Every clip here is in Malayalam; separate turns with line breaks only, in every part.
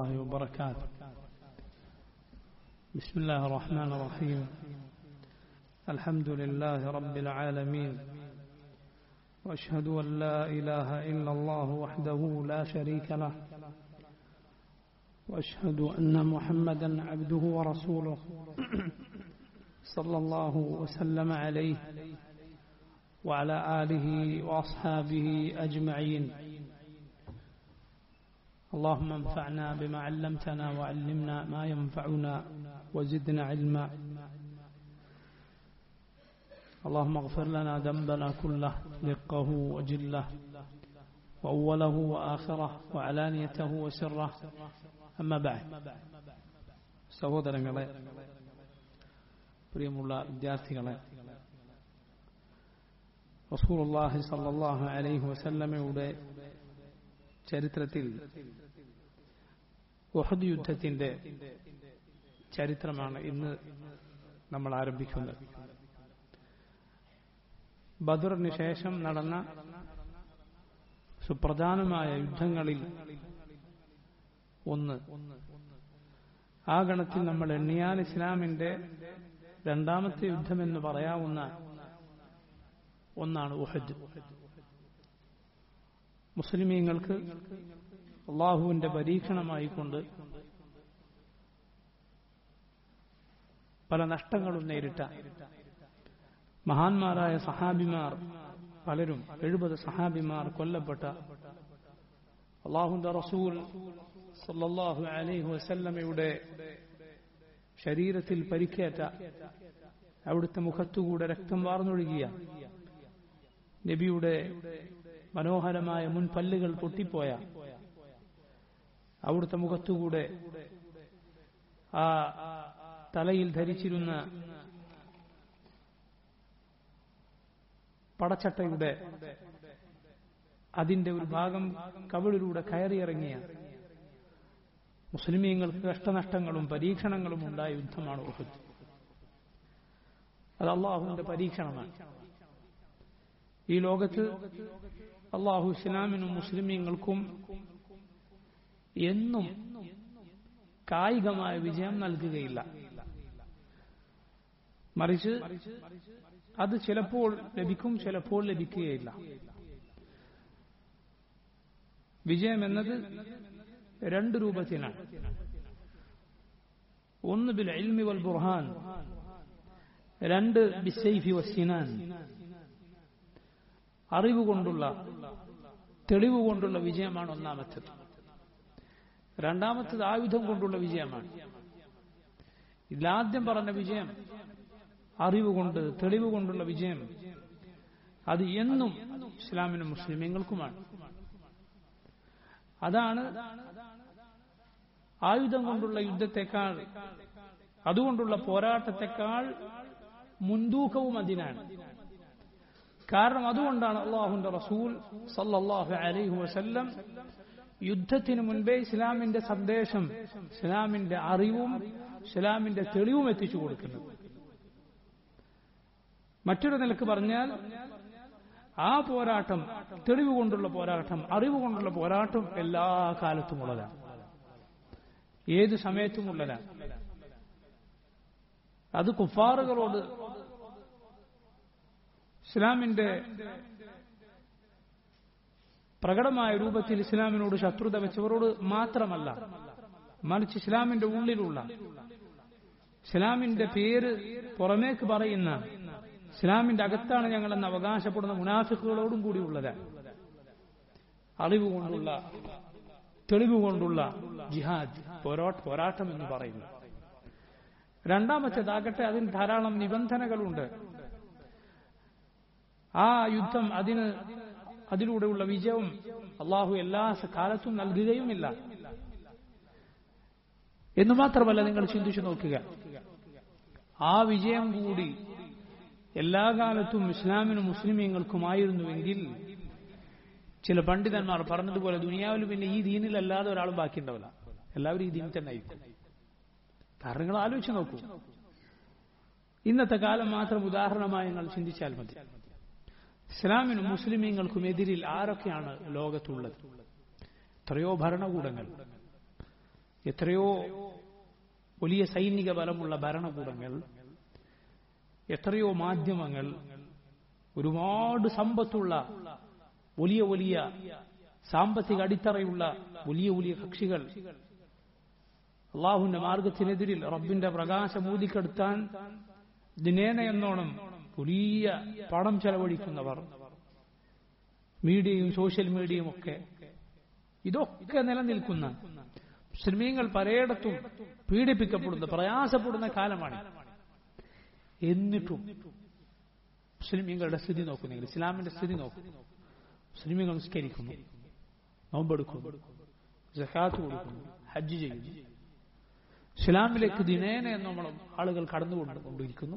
الله وبركاته بسم الله الرحمن الرحيم الحمد لله رب العالمين واشهد ان لا اله الا الله وحده لا شريك له واشهد ان محمدا عبده ورسوله صلى الله وسلم عليه وعلى اله واصحابه اجمعين اللهم انفعنا بما علمتنا وعلمنا ما ينفعنا وزدنا علما اللهم اغفر لنا ذنبنا كله دقه وجله وأوله وآخره وعلانيته وسره أما بعد സഹോദരങ്ങളെ പ്രിയമുള്ള വിദ്യാർത്ഥികളെ റസൂലുള്ളാഹി സല്ലല്ലാഹു അലൈഹി വസല്ലമയുടെ ചരിത്രത്തിൽ ഉഹദ് യുദ്ധത്തിന്റെ ചരിത്രമാണ് ഇന്ന് നമ്മൾ ആരംഭിക്കുന്നത് ബദറിന് ശേഷം നടന്ന സുപ്രധാനമായ യുദ്ധങ്ങളിൽ ഒന്ന് ആ ഗണത്തിൽ നമ്മൾ എണ്ണിയാൽ ഇസ്ലാമിന്റെ രണ്ടാമത്തെ യുദ്ധമെന്ന് പറയാവുന്ന ഒന്നാണ് ഉഹദ് മുസ്ലിമീങ്ങൾക്ക് അള്ളാഹുവിന്റെ പരീക്ഷണമായിക്കൊണ്ട് പല നഷ്ടങ്ങളും നേരിട്ട മഹാന്മാരായ സഹാബിമാർ പലരും എഴുപത് സഹാബിമാർ കൊല്ലപ്പെട്ട അള്ളാഹുന്റെ റസൂൽ സല്ലല്ലാഹു അലൈഹി വസല്ലമയുടെ ശരീരത്തിൽ പരിക്കേറ്റ അവിടുത്തെ മുഖത്തുകൂടെ രക്തം വാർന്നൊഴുകിയ നബിയുടെ മനോഹരമായ മുൻപല്ലുകൾ പൊട്ടിപ്പോയ അവിടുത്തെ മുഖത്തുകൂടെ ആ തലയിൽ ധരിച്ചിരുന്ന പടച്ചട്ടയുടെ അതിന്റെ ഒരു ഭാഗം കവിളിലൂടെ കയറിയിറങ്ങിയ മുസ്ലിമീങ്ങൾക്ക് കഷ്ടനഷ്ടങ്ങളും പരീക്ഷണങ്ങളും ഉണ്ടായ യുദ്ധമാണ് ഉഹദ് അത് അള്ളാഹുവിന്റെ പരീക്ഷണമാണ് ഈ ലോകത്ത് അള്ളാഹു ഇസ്ലാമിനും മുസ്ലിമീങ്ങൾക്കും എന്നും കായികമായ വിജയം നൽകുകയില്ല മറിച്ച് അത് ചിലപ്പോൾ ലഭിക്കും ചിലപ്പോൾ ലഭിക്കുകയില്ല വിജയം എന്നത് രണ്ട് രൂപത്തിലാണ് ഒന്ന് ബിൽ ഇൽമി വൽ ബുർഹാൻ രണ്ട് ബിസൈഫി വസിനാൻ അറിവ് കൊണ്ടുള്ള തെളിവ് കൊണ്ടുള്ള വിജയമാണ് ഒന്നാമത്തത് രണ്ടാമത്തത് ആയുധം കൊണ്ടുള്ള വിജയമാണ് ഇതിലാദ്യം പറഞ്ഞ വിജയം അറിവ് കൊണ്ട് തെളിവ് കൊണ്ടുള്ള വിജയം അത് എന്നും ഇസ്ലാമിനും മുസ്ലിമീങ്ങൾക്കുമാണ് അതാണ് ആയുധം കൊണ്ടുള്ള യുദ്ധത്തെക്കാൾ അതുകൊണ്ടുള്ള പോരാട്ടത്തെക്കാൾ മുൻതൂക്കവും അതിനാണ് കാരണം അതുകൊണ്ടാണ് അള്ളാഹുന്റെ റസൂൽ സല്ലല്ലാഹു അലൈഹി വസല്ലം യുദ്ധത്തിന് മുൻപേ ഇസ്ലാമിന്റെ സന്ദേശം ഇസ്ലാമിന്റെ അറിവും ഇസ്ലാമിന്റെ തെളിവും എത്തിച്ചു കൊടുക്കുന്നത് മറ്റൊരു നിലക്ക് പറഞ്ഞാൽ ആ പോരാട്ടം തെളിവ് കൊണ്ടുള്ള പോരാട്ടം അറിവ് കൊണ്ടുള്ള പോരാട്ടം എല്ലാ കാലത്തും ഉള്ളതാണ് ഏത് സമയത്തും ഉള്ളതാണ് അത് കുഫാറുകളോട് ഇസ്ലാമിന്റെ പ്രകടമായ രൂപത്തിൽ ഇസ്ലാമിനോട് ശത്രുത വെച്ചവരോട് മാത്രമല്ല മറിച്ച് ഇസ്ലാമിന്റെ ഉള്ളിലുള്ള ഇസ്ലാമിന്റെ പേര് പുറമേക്ക് പറയുന്ന ഇസ്ലാമിന്റെ അകത്താണ് ഞങ്ങളെന്ന് അവകാശപ്പെടുന്ന മുനാഫിക്കുകളോടും കൂടി ഉള്ളതാണ് അറിവ് കൊണ്ടുള്ള തെളിവ് കൊണ്ടുള്ള ജിഹാദ് പോരാട്ടം എന്ന് പറയുന്നു രണ്ടാമത്തേതാകട്ടെ അതിന് ധാരാളം നിബന്ധനകളുണ്ട് ആ യുദ്ധം അതിന് അതിലൂടെയുള്ള വിജയവും അള്ളാഹു എല്ലാ കാലത്തും നൽകുകയുമില്ല എന്ന് മാത്രമല്ല നിങ്ങൾ ചിന്തിച്ചു നോക്കുക ആ വിജയം കൂടി എല്ലാ കാലത്തും ഇസ്ലാമിനും മുസ്ലിമീങ്ങൾക്കുമായിരുന്നുവെങ്കിൽ ചില പണ്ഡിതന്മാർ പറഞ്ഞതുപോലെ ദുനിയാവിൽ പിന്നെ ഈ ദീനിലല്ലാതെ ഒരാളും ബാക്കിയുണ്ടാവില്ല എല്ലാവരും ഈ ദീനിൽ തന്നെ ആയിരിക്കും കാരണം നിങ്ങൾ ആലോചിച്ച് നോക്കൂ ഇന്നത്തെ കാലം മാത്രം ഉദാഹരണമായി നിങ്ങൾ ചിന്തിച്ചാൽ മതി ഇസ്ലാമിനും മുസ്ലിമീങ്ങൾക്കും എതിരിൽ ആരൊക്കെയാണ് ലോകത്തുള്ളത് എത്രയോ ഭരണകൂടങ്ങൾ എത്രയോ വലിയ സൈനിക ബലമുള്ള ഭരണകൂടങ്ങൾ എത്രയോ മാധ്യമങ്ങൾ ഒരുപാട് സമ്പത്തുള്ള വലിയ വലിയ സാമ്പത്തിക അടിത്തറയുള്ള വലിയ വലിയ കക്ഷികൾ അള്ളാഹുവിന്റെ മാർഗത്തിനെതിരിൽ റബ്ബിന്റെ പ്രകാശം ഊതിക്കെടുത്താൻ ദിനേന എന്നോണം വലിയ പണം ചെലവഴിക്കുന്നവർ മീഡിയയും സോഷ്യൽ മീഡിയയും ഒക്കെ ഇതൊക്കെ നിലനിൽക്കുന്ന മുസ്ലിമീങ്ങൾ പലയിടത്തും പീഡിപ്പിക്കപ്പെടുന്ന പ്രയാസപ്പെടുന്ന കാലമാണ് എന്നിട്ടും മുസ്ലിമീങ്ങളുടെ സ്ഥിതി നോക്കൂ നിങ്ങൾ ഇസ്ലാമിന്റെ സ്ഥിതി നോക്കൂ മുസ്ലിമീങ്ങൾ നിസ്കരിക്കുന്നു നോമ്പെടുക്കുന്നു ജക്കാത്ത് കൊടുക്കുന്നു ഹജ്ജ് ചെയ്യുന്നു ഇസ്ലാമിലേക്ക് ദിനേന നമ്മൾ ആളുകൾ കടന്നുകൊണ്ടിരിക്കുന്നു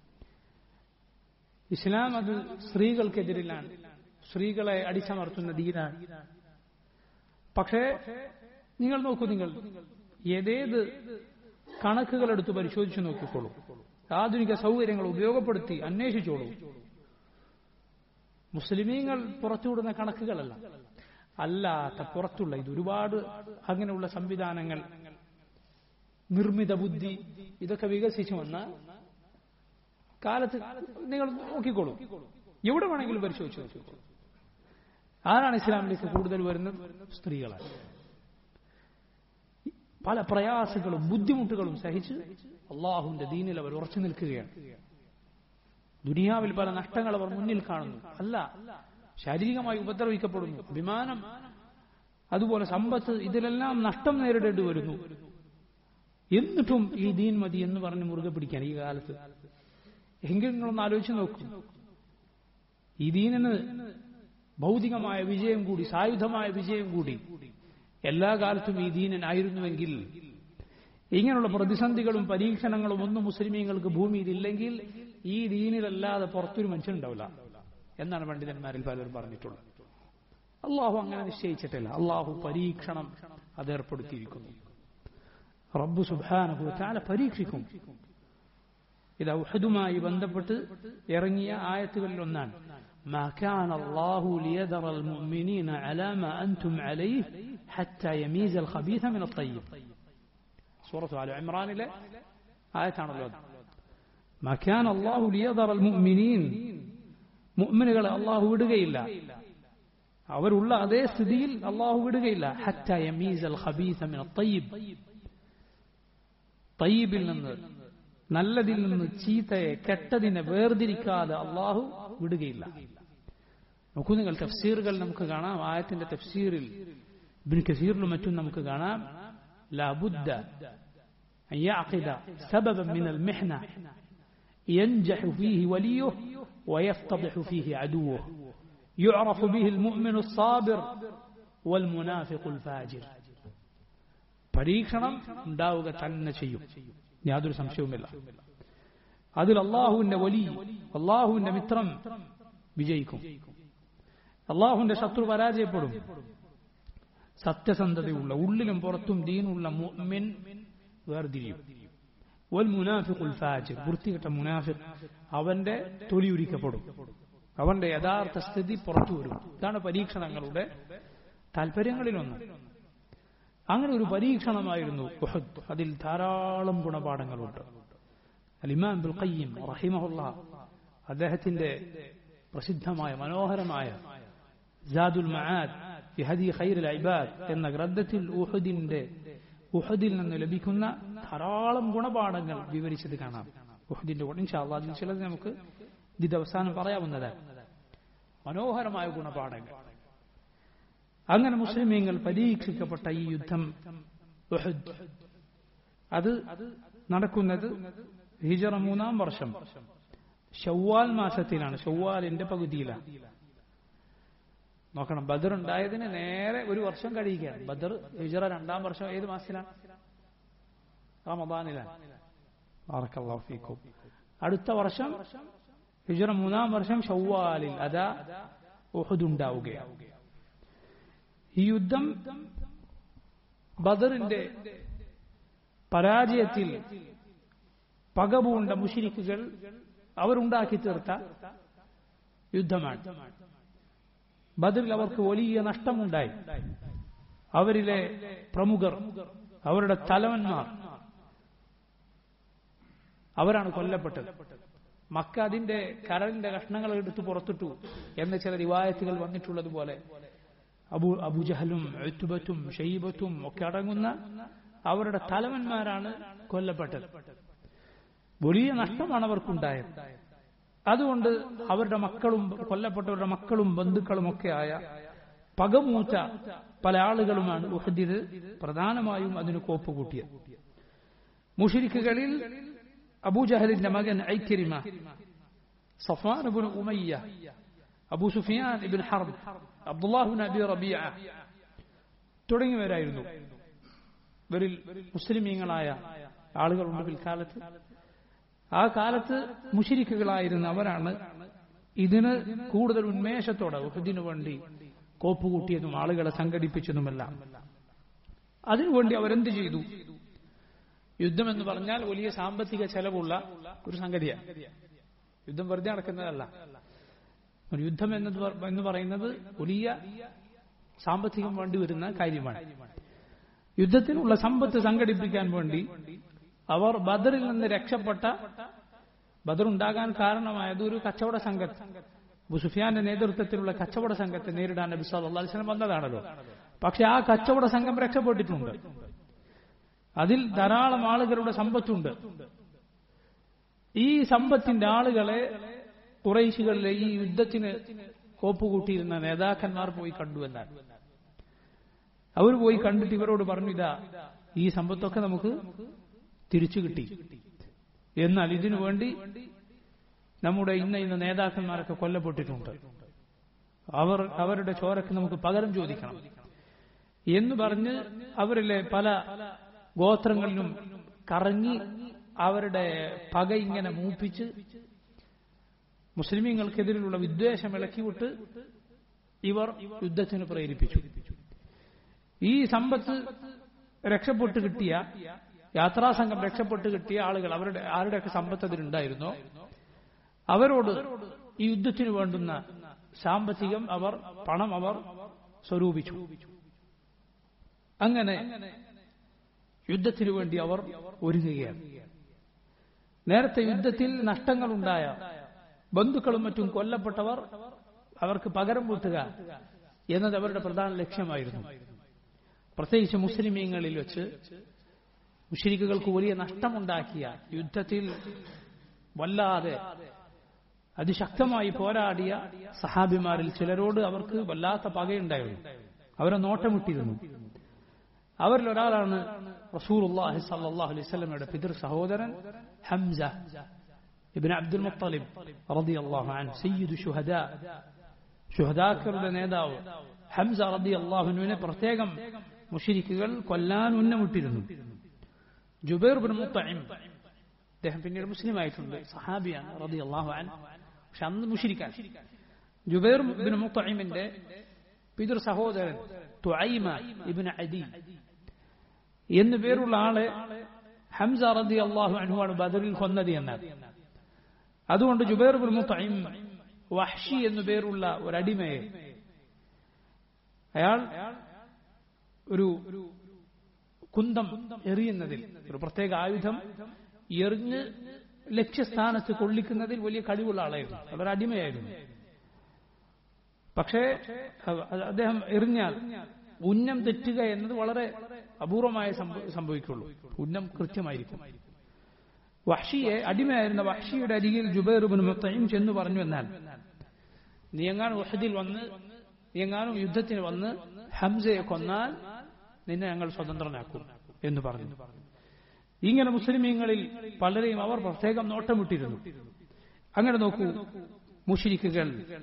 ഇസ്ലാം അത് സ്ത്രീകൾക്കെതിരിലാണ് സ്ത്രീകളെ അടിച്ചമർത്തുന്ന ദീനാണ് പക്ഷേ നിങ്ങൾ നോക്കൂ നിങ്ങൾ ഏതേത് കണക്കുകൾ എടുത്ത് പരിശോധിച്ചു നോക്കിക്കോളൂ ആധുനിക സൗകര്യങ്ങൾ ഉപയോഗപ്പെടുത്തി അന്വേഷിച്ചോളൂ മുസ്ലിമീങ്ങൾ പുറത്തുവിടുന്ന കണക്കുകളല്ല അല്ലാത്ത പുറത്തുള്ള ഇത് ഒരുപാട് അങ്ങനെയുള്ള സംവിധാനങ്ങൾ നിർമ്മിത ബുദ്ധി ഇതൊക്കെ വികസിച്ചു വന്ന കാലത്ത് നിങ്ങൾ നോക്കിക്കോളൂ എവിടെ വേണമെങ്കിലും പരിശോധിച്ച് നോക്കിക്കോളൂ ആരാണ് ഇസ്ലാമിലേക്ക് കൂടുതൽ വരുന്നത് സ്ത്രീകളാണ് പല പ്രയാസങ്ങളും ബുദ്ധിമുട്ടുകളും സഹിച്ച് അള്ളാഹുവിന്റെ ദീനിൽ അവർ ഉറച്ചു നിൽക്കുകയാണ് ദുനിയാവിൽ പല നഷ്ടങ്ങൾ അവർ മുന്നിൽ കാണുന്നു അല്ല ശാരീരികമായി ഉപദ്രവിക്കപ്പെടുന്നു അഭിമാനം അതുപോലെ സമ്പത്ത് ഇതിലെല്ലാം നഷ്ടം നേരിടേണ്ടി വരുന്നു എന്നിട്ടും ഈ ദീൻ മതി എന്ന് പറഞ്ഞ് മുറുകെ പിടിക്കാൻ ഈ കാലത്ത് എങ്കിലും നിങ്ങളൊന്ന് ആലോചിച്ച് നോക്കൂ ഈ ദീനിന് ഭൗതികമായ വിജയം കൂടി സായുധമായ വിജയം കൂടി എല്ലാ കാലത്തും ഈ ദീനനായിരുന്നുവെങ്കിൽ ഇങ്ങനെയുള്ള പ്രതിസന്ധികളും പരീക്ഷണങ്ങളും ഒന്നും മുസ്ലിമീങ്ങൾക്ക് ഭൂമിയിലില്ലെങ്കിൽ ഈ ദീനിലല്ലാതെ പുറത്തൊരു മനുഷ്യനുണ്ടാവില്ല എന്നാണ് പണ്ഡിതന്മാരിൽ പലരും പറഞ്ഞിട്ടുള്ളത് അള്ളാഹു അങ്ങനെ നിശ്ചയിച്ചിട്ടില്ല അള്ളാഹു പരീക്ഷണം അത് ഏർപ്പെടുത്തിയിരിക്കുന്നു റബ്ബു സുബാനുഭവത്താല പരീക്ഷിക്കും ഇത് ഔഹദുമായി ബന്ധപ്പെട്ട് ഇറങ്ങിയ ആയത്തുകളിൽ ഒന്നാണ് ما كان الله ليذر المؤمنين على ما أنتم عليه حتى يميز الخبيث من الطيب سورة آل عمران له آية عن الوضع ما كان الله ليذر المؤمنين മുഅ്മിനുകളെ അള്ളാഹു വിടുകയില്ല അവരുള്ള അതേ സ്ഥിതിയിൽ അള്ളാഹു വിടുകയില്ല ഹറ്റ യമീസ് അൽ ഖബീസ മിൻ തയ്യിബ് തയ്യിബിൽ നിന്ന് നല്ലതിൽ നിന്ന് ചീത്തയെ കെട്ടതിനെ വേർതിരിക്കാതെ അള്ളാഹു വിടുകയില്ല നോക്കൂ നിങ്ങൾ തഫ്സീറുകൾ നമുക്ക് കാണാം ആയത്തിന്റെ തഫ്സീറിൽ ഇബ്നു കസീറിലും മറ്റും നമുക്ക് കാണാം ലാബുദ്ദ أن يعقد سببا من المحنة ينجح فيه وليه ويفتضح فيه عدوه يعرف به المؤمن الصابر والمنافق الفاجر പരീക്ഷണം ഉണ്ടാവുക തന്നെ ചെയ്യും യാതൊരു സംശയവുമില്ല അതിൽ അള്ളാഹുവിന്റെ വലി അള്ളാഹുവിന്റെ മിത്രം വിജയിക്കും അള്ളാഹുവിന്റെ ശത്രു പരാജയപ്പെടും സത്യസന്ധതയുള്ള ഉള്ളിലും പുറത്തും ദീനുള്ള മുഅ്മിൻ വേർതിരിയും വൽ മുനാഫിഖുൽ ഫാജിർ വൃത്തികെട്ട മുനാഫിഖ് അവന്റെ തൊലിയുരിക്കപ്പെടും അവന്റെ യഥാർത്ഥ സ്ഥിതി പുറത്തു വരും ഇതാണ് പരീക്ഷണങ്ങളുടെ താല്പര്യങ്ങളിലൊന്ന് അങ്ങനെ ഒരു പരീക്ഷണമായിരുന്നു ഉഹദ് അതിൽ ധാരാളം ഗുണപാഠങ്ങളുണ്ട് അലിമാൻ ബുൽ ഖയ്യിം റഹിമഹുല്ല അദ്ദേഹത്തിന്റെ പ്രസിദ്ധമായ മനോഹരമായ ജാദുൽ മആദ് ഫി ഹദി ഖൈറുൽ ഇബാദ് എന്ന ഗ്രന്ഥത്തിൽ ഉഹദിന്റെ ഉഹദിൽ നിന്ന് ലഭിക്കുന്ന ധാരാളം ഗുണപാഠങ്ങൾ വിവരിച്ചത് കാണാം ഉഹദിന്റെ ഗുണം ഇൻഷാല്ലാ അതിൽ ചിലത് നമുക്ക് ഇത് അവസാനം പറയാവുന്നതാണ് മനോഹരമായ ഗുണപാഠങ്ങൾ അങ്ങനെ മുസ്ലിമീങ്ങൾ പരീക്ഷിക്കപ്പെട്ട ഈ യുദ്ധം ഉഹദ് അത് നടക്കുന്നത് ഹിജറ മൂന്നാം വർഷം ഷവ്വാൽ മാസത്തിലാണ് ഷവ്വാലിന്റെ പകുതിയിലാണ് നോക്കണം ബദർ ഉണ്ടായതിന് നേരെ ഒരു വർഷം കഴിയുകയാണ് ബദർ ഹിജറ രണ്ടാം വർഷം ഏത് മാസത്തിലാണ് റമദാനിലാണ് അടുത്ത വർഷം ഹിജറ മൂന്നാം വർഷം ഷവ്വാലിൽ അതാ ഉഹദ് ഉണ്ടാവുകയാണ് ഈ യുദ്ധം ബദറിന്റെ പരാജയത്തിൽ പകപൂണ്ട മുഷിരിക്കുകൾ അവരുണ്ടാക്കി തീർത്ത യുദ്ധമാണ് ബദറിൽ അവർക്ക് വലിയ നഷ്ടമുണ്ടായി അവരിലെ പ്രമുഖർ അവരുടെ തലവന്മാർ അവരാണ് കൊല്ലപ്പെട്ടത് മക്ക അതിന്റെ കരലിന്റെ കഷ്ണങ്ങൾ എടുത്ത് പുറത്തിട്ടു എന്ന ചില റിവായത്തുകൾ വന്നിട്ടുള്ളതുപോലെ അബു അബുജഹലും എത്തുബത്തും ഷെയ്ബത്തും ഒക്കെ അടങ്ങുന്ന അവരുടെ തലവന്മാരാണ് കൊല്ലപ്പെട്ടത് വലിയ നഷ്ടമാണ് അവർക്കുണ്ടായത് അതുകൊണ്ട് അവരുടെ മക്കളും കൊല്ലപ്പെട്ടവരുടെ മക്കളും ബന്ധുക്കളും ഒക്കെ ആയ പകമൂറ്റ പല ആളുകളുമാണ് ഉഹദിൽ പ്രധാനമായും അതിന് കോപ്പ് കൂട്ടിയത് മുഷിരിക്കുകളിൽ അബൂജഹലിന്റെ മകൻ ഐക്കരിമ സഫാൻ ഇബ്നു ഉമയ്യ അബൂ സുഫിയാൻ ഇബ്ൻ ഹർബ് അബ്ദുല്ലാഹുബിൻ അബി റബിയ തുടങ്ങിയവരായിരുന്നു ഇവരിൽ മുസ്ലിമീങ്ങളായ ആളുകളുണ്ട് പിൽക്കാലത്ത് ആ കാലത്ത് മുഷിരിക്കുകളായിരുന്ന അവരാണ് ഇതിന് കൂടുതൽ ഉന്മേഷത്തോടെ ഉഹദിനു വേണ്ടി കോപ്പുകൂട്ടിയതും ആളുകളെ സംഘടിപ്പിച്ചതുമെല്ലാം അതിനുവേണ്ടി അവരെന്ത് ചെയ്തു യുദ്ധം എന്ന് പറഞ്ഞാൽ വലിയ സാമ്പത്തിക ചെലവുള്ള ഒരു സംഗതിയാണ് യുദ്ധം വെറുതെ നടക്കുന്നതല്ല ഒരു യുദ്ധം എന്നത് എന്ന് പറയുന്നത് വലിയ സാമ്പത്തികം വേണ്ടി വരുന്ന കാര്യമാണ് യുദ്ധത്തിനുള്ള സമ്പത്ത് സംഘടിപ്പിക്കാൻ വേണ്ടി അവർ ബദറിൽ നിന്ന് രക്ഷപ്പെട്ട ബദർ ഉണ്ടാകാൻ കാരണമായത് ഒരു കച്ചവട സംഘത്തെ സുഫിയാന്റെ നേതൃത്വത്തിലുള്ള കച്ചവട സംഘത്തെ നേരിടാൻ നബി സല്ലല്ലാഹു അലൈഹി വസല്ലം വന്നതാണല്ലോ പക്ഷെ ആ കച്ചവട സംഘം രക്ഷപ്പെട്ടിട്ടുണ്ട് അതിൽ ധാരാളം ആളുകളുടെ സമ്പത്തുണ്ട് ഈ സമ്പത്തിന്റെ ആളുകളെ കുറേശികളിലെ ഈ യുദ്ധത്തിന് കോപ്പുകൂട്ടിയിരുന്ന നേതാക്കന്മാർ പോയി കണ്ടു എന്നാണ് അവർ പോയി കണ്ടിട്ട് ഇവരോട് പറഞ്ഞു ഇതാ ഈ സമ്പത്തൊക്കെ നമുക്ക് തിരിച്ചു കിട്ടി എന്നാൽ ഇതിനു വേണ്ടി നമ്മുടെ ഇന്ന ഇന്ന നേതാക്കന്മാരൊക്കെ കൊല്ലപ്പെട്ടിട്ടുണ്ട് അവർ അവരുടെ ചോരക്ക് നമുക്ക് പകരം ചോദിക്കണം എന്ന് പറഞ്ഞ് അവരിലെ പല ഗോത്രങ്ങളിലും കറങ്ങി അവരുടെ പക ഇങ്ങനെ മൂപ്പിച്ച് മുസ്ലിമീങ്ങൾക്കെതിരെയുള്ള വിദ്വേഷം ഇളക്കിവിട്ട് ഇവർ യുദ്ധത്തിന് പ്രേരിപ്പിച്ചു ഈ സമ്പത്ത് രക്ഷപ്പെട്ട് കിട്ടിയ യാത്രാസംഘം രക്ഷപ്പെട്ട് കിട്ടിയ ആളുകൾ അവരുടെ ആരുടെയൊക്കെ സമ്പത്ത് അതിലുണ്ടായിരുന്നോ അവരോട് ഈ യുദ്ധത്തിന് വേണ്ടുന്ന സാമ്പത്തികം അവർ പണം അവർ സ്വരൂപിച്ചു അങ്ങനെ യുദ്ധത്തിനു വേണ്ടി അവർ ഒരുങ്ങുകയാണ് നേരത്തെ യുദ്ധത്തിൽ നഷ്ടങ്ങളുണ്ടായ ബന്ധുക്കളും മറ്റും കൊല്ലപ്പെട്ടവർ അവർക്ക് പകരം വീട്ടുക എന്നത് അവരുടെ പ്രധാന ലക്ഷ്യമായിരുന്നു പ്രത്യേകിച്ച് മുസ്ലിമീങ്ങളിൽ വെച്ച് മുഷരിക്കുകൾക്ക് വലിയ നഷ്ടമുണ്ടാക്കിയ യുദ്ധത്തിൽ വല്ലാതെ അതിശക്തമായി പോരാടിയ സഹാബിമാരിൽ ചിലരോട് അവർക്ക് വല്ലാത്ത പകയുണ്ടായിരുന്നു അവരെ നോട്ടമിട്ടിരുന്നു അവരിൽ ഒരാളാണ് റസൂലുള്ളാഹി സല്ലല്ലാഹു അലൈഹി വസല്ലമയുടെ പിതൃ സഹോദരൻ ഹംസ ഇബ്നു അബ്ദുൽ മുത്തലിബ് റളിയല്ലാഹു അൻഹു സയ്യിദു ശുഹദാ ശുഹദാക്കളുടെ നേതാവ് ഹംസ റളിയല്ലാഹുവിനെ പ്രത്യേകം മുഷിരിക്കുകൾ കൊല്ലാൻ ഉന്നമിട്ടിരുന്നു ജുബൈർ ബിൻ മുത്തഇം അദ്ദേഹം പിന്നീട് മുസ്ലിം ആയിട്ടുണ്ട് സഹാബിയാണ് റളിയല്ലാഹു അൻഹു പക്ഷെ അന്ന് മുഷിരിക്കാൻ ജുബൈർ ബിൻ മുത്തഇമിന്റെ പിതൃ സഹോദരൻ തുഐമ ഇബ്നു അദി എന്നു പേരുള്ള ആളെ ഹംസ റതി അള്ളാഹു അനുവാണ് ബദറിൽ കൊന്നത് എന്നാൽ അതുകൊണ്ട് ജുബൈർ ബിൻ മുത്തഇം വഹ്ഷി എന്നു പേരുള്ള ഒരടിമയെ അയാൾ ഒരു കുന്തം എറിയുന്നതിൽ ഒരു പ്രത്യേക ആയുധം എറിഞ്ഞ് ലക്ഷ്യസ്ഥാനത്ത് കൊള്ളിക്കുന്നതിൽ വലിയ കഴിവുള്ള ആളായിരുന്നു വളരെ അടിമയായിരുന്നു പക്ഷേ അദ്ദേഹം എറിഞ്ഞാൽ ഉന്നം തെറ്റുക എന്നത് വളരെ അപൂർവമായി സംഭവിക്കുള്ളൂ ഉന്നം കൃത്യമായിരിക്കും വഹ്ഷിയെ അടിമയായിരുന്ന വഹ്ഷിയുടെ അരികിൽ ജുബൈറുബിന് മുത്തയും ചെന്നു പറഞ്ഞു എന്നാൽ നീ എങ്ങാനും വഹദിൽ വന്ന് നീ എങ്ങാനും യുദ്ധത്തിന് വന്ന് ഹംസയെ കൊന്നാൽ നിന്നെ ഞങ്ങൾ സ്വതന്ത്രനാക്കും എന്ന് പറഞ്ഞു ഇങ്ങനെ മുസ്ലിമീങ്ങളിൽ പലരെയും അവർ പ്രത്യേകം നോട്ടമിട്ടിരുന്നു അങ്ങനെ നോക്കൂ മുഷിരിക്കുകൾ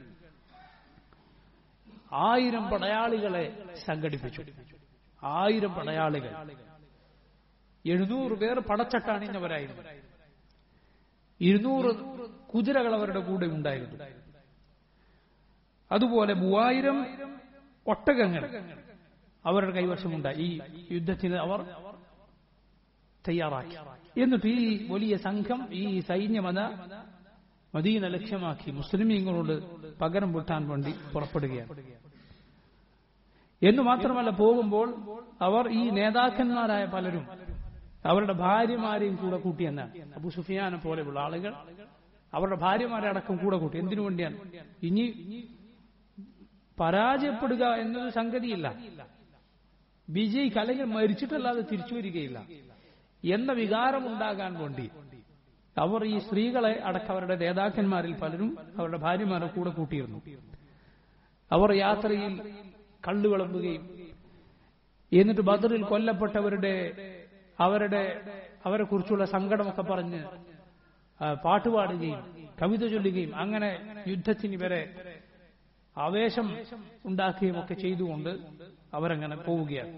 ആയിരം പടയാളികളെ സംഘടിപ്പിച്ചു ആയിരം പടയാളികൾ എഴുന്നൂറ് പേർ പടച്ചട്ടാണിഞ്ഞവരായിരുന്നു ഇരുന്നൂറ് കുതിരകൾ അവരുടെ കൂടെ ഉണ്ടായിരുന്നു അതുപോലെ മൂവായിരം ഒട്ടകങ്ങൾ അവരുടെ കൈവശമുണ്ടായി ഈ യുദ്ധത്തിന് അവർ തയ്യാറാക്കി എന്നിട്ട് ഈ വലിയ സംഘം ഈ സൈന്യമത മദീന ലക്ഷ്യമാക്കി മുസ്ലിമീങ്ങളോട് പകരം വീട്ടാൻ വേണ്ടി പുറപ്പെടുകയാണ് എന്ന് മാത്രമല്ല പോകുമ്പോൾ അവർ ഈ നേതാക്കന്മാരായ പലരും അവരുടെ ഭാര്യമാരെയും കൂടെ കൂട്ടിയെന്നാണ് അബു സുഫിയാനെ പോലെയുള്ള ആളുകൾ അവരുടെ ഭാര്യമാരെ അടക്കം കൂടെ കൂട്ടി എന്തിനു വേണ്ടിയാണ് ഇനി പരാജയപ്പെടുക എന്നൊരു സംഗതിയില്ല വിജയിക്ക് അല്ലെങ്കിൽ മരിച്ചിട്ടല്ലാതെ തിരിച്ചു വരികയില്ല എന്ന വികാരം ഉണ്ടാകാൻ വേണ്ടി അവർ ഈ സ്ത്രീകളെ അടക്കം അവരുടെ നേതാക്കന്മാരിൽ പലരും അവരുടെ ഭാര്യമാരെ കൂടെ കൂട്ടിയിരുന്നു അവർ യാത്രയിൽ കള്ളു വിളമ്പുകയും എന്നിട്ട് ബദറിൽ കൊല്ലപ്പെട്ടവരുടെ അവരുടെ അവരെ കുറിച്ചുള്ള സങ്കടമൊക്കെ പറഞ്ഞ് പാട്ടുപാടുകയും കവിത ചൊല്ലുകയും അങ്ങനെ യുദ്ധത്തിന് ഇവരെ ആവേശം ഉണ്ടാക്കുകയും ഒക്കെ ചെയ്തുകൊണ്ട് അവരങ്ങനെ പോവുകയാണ്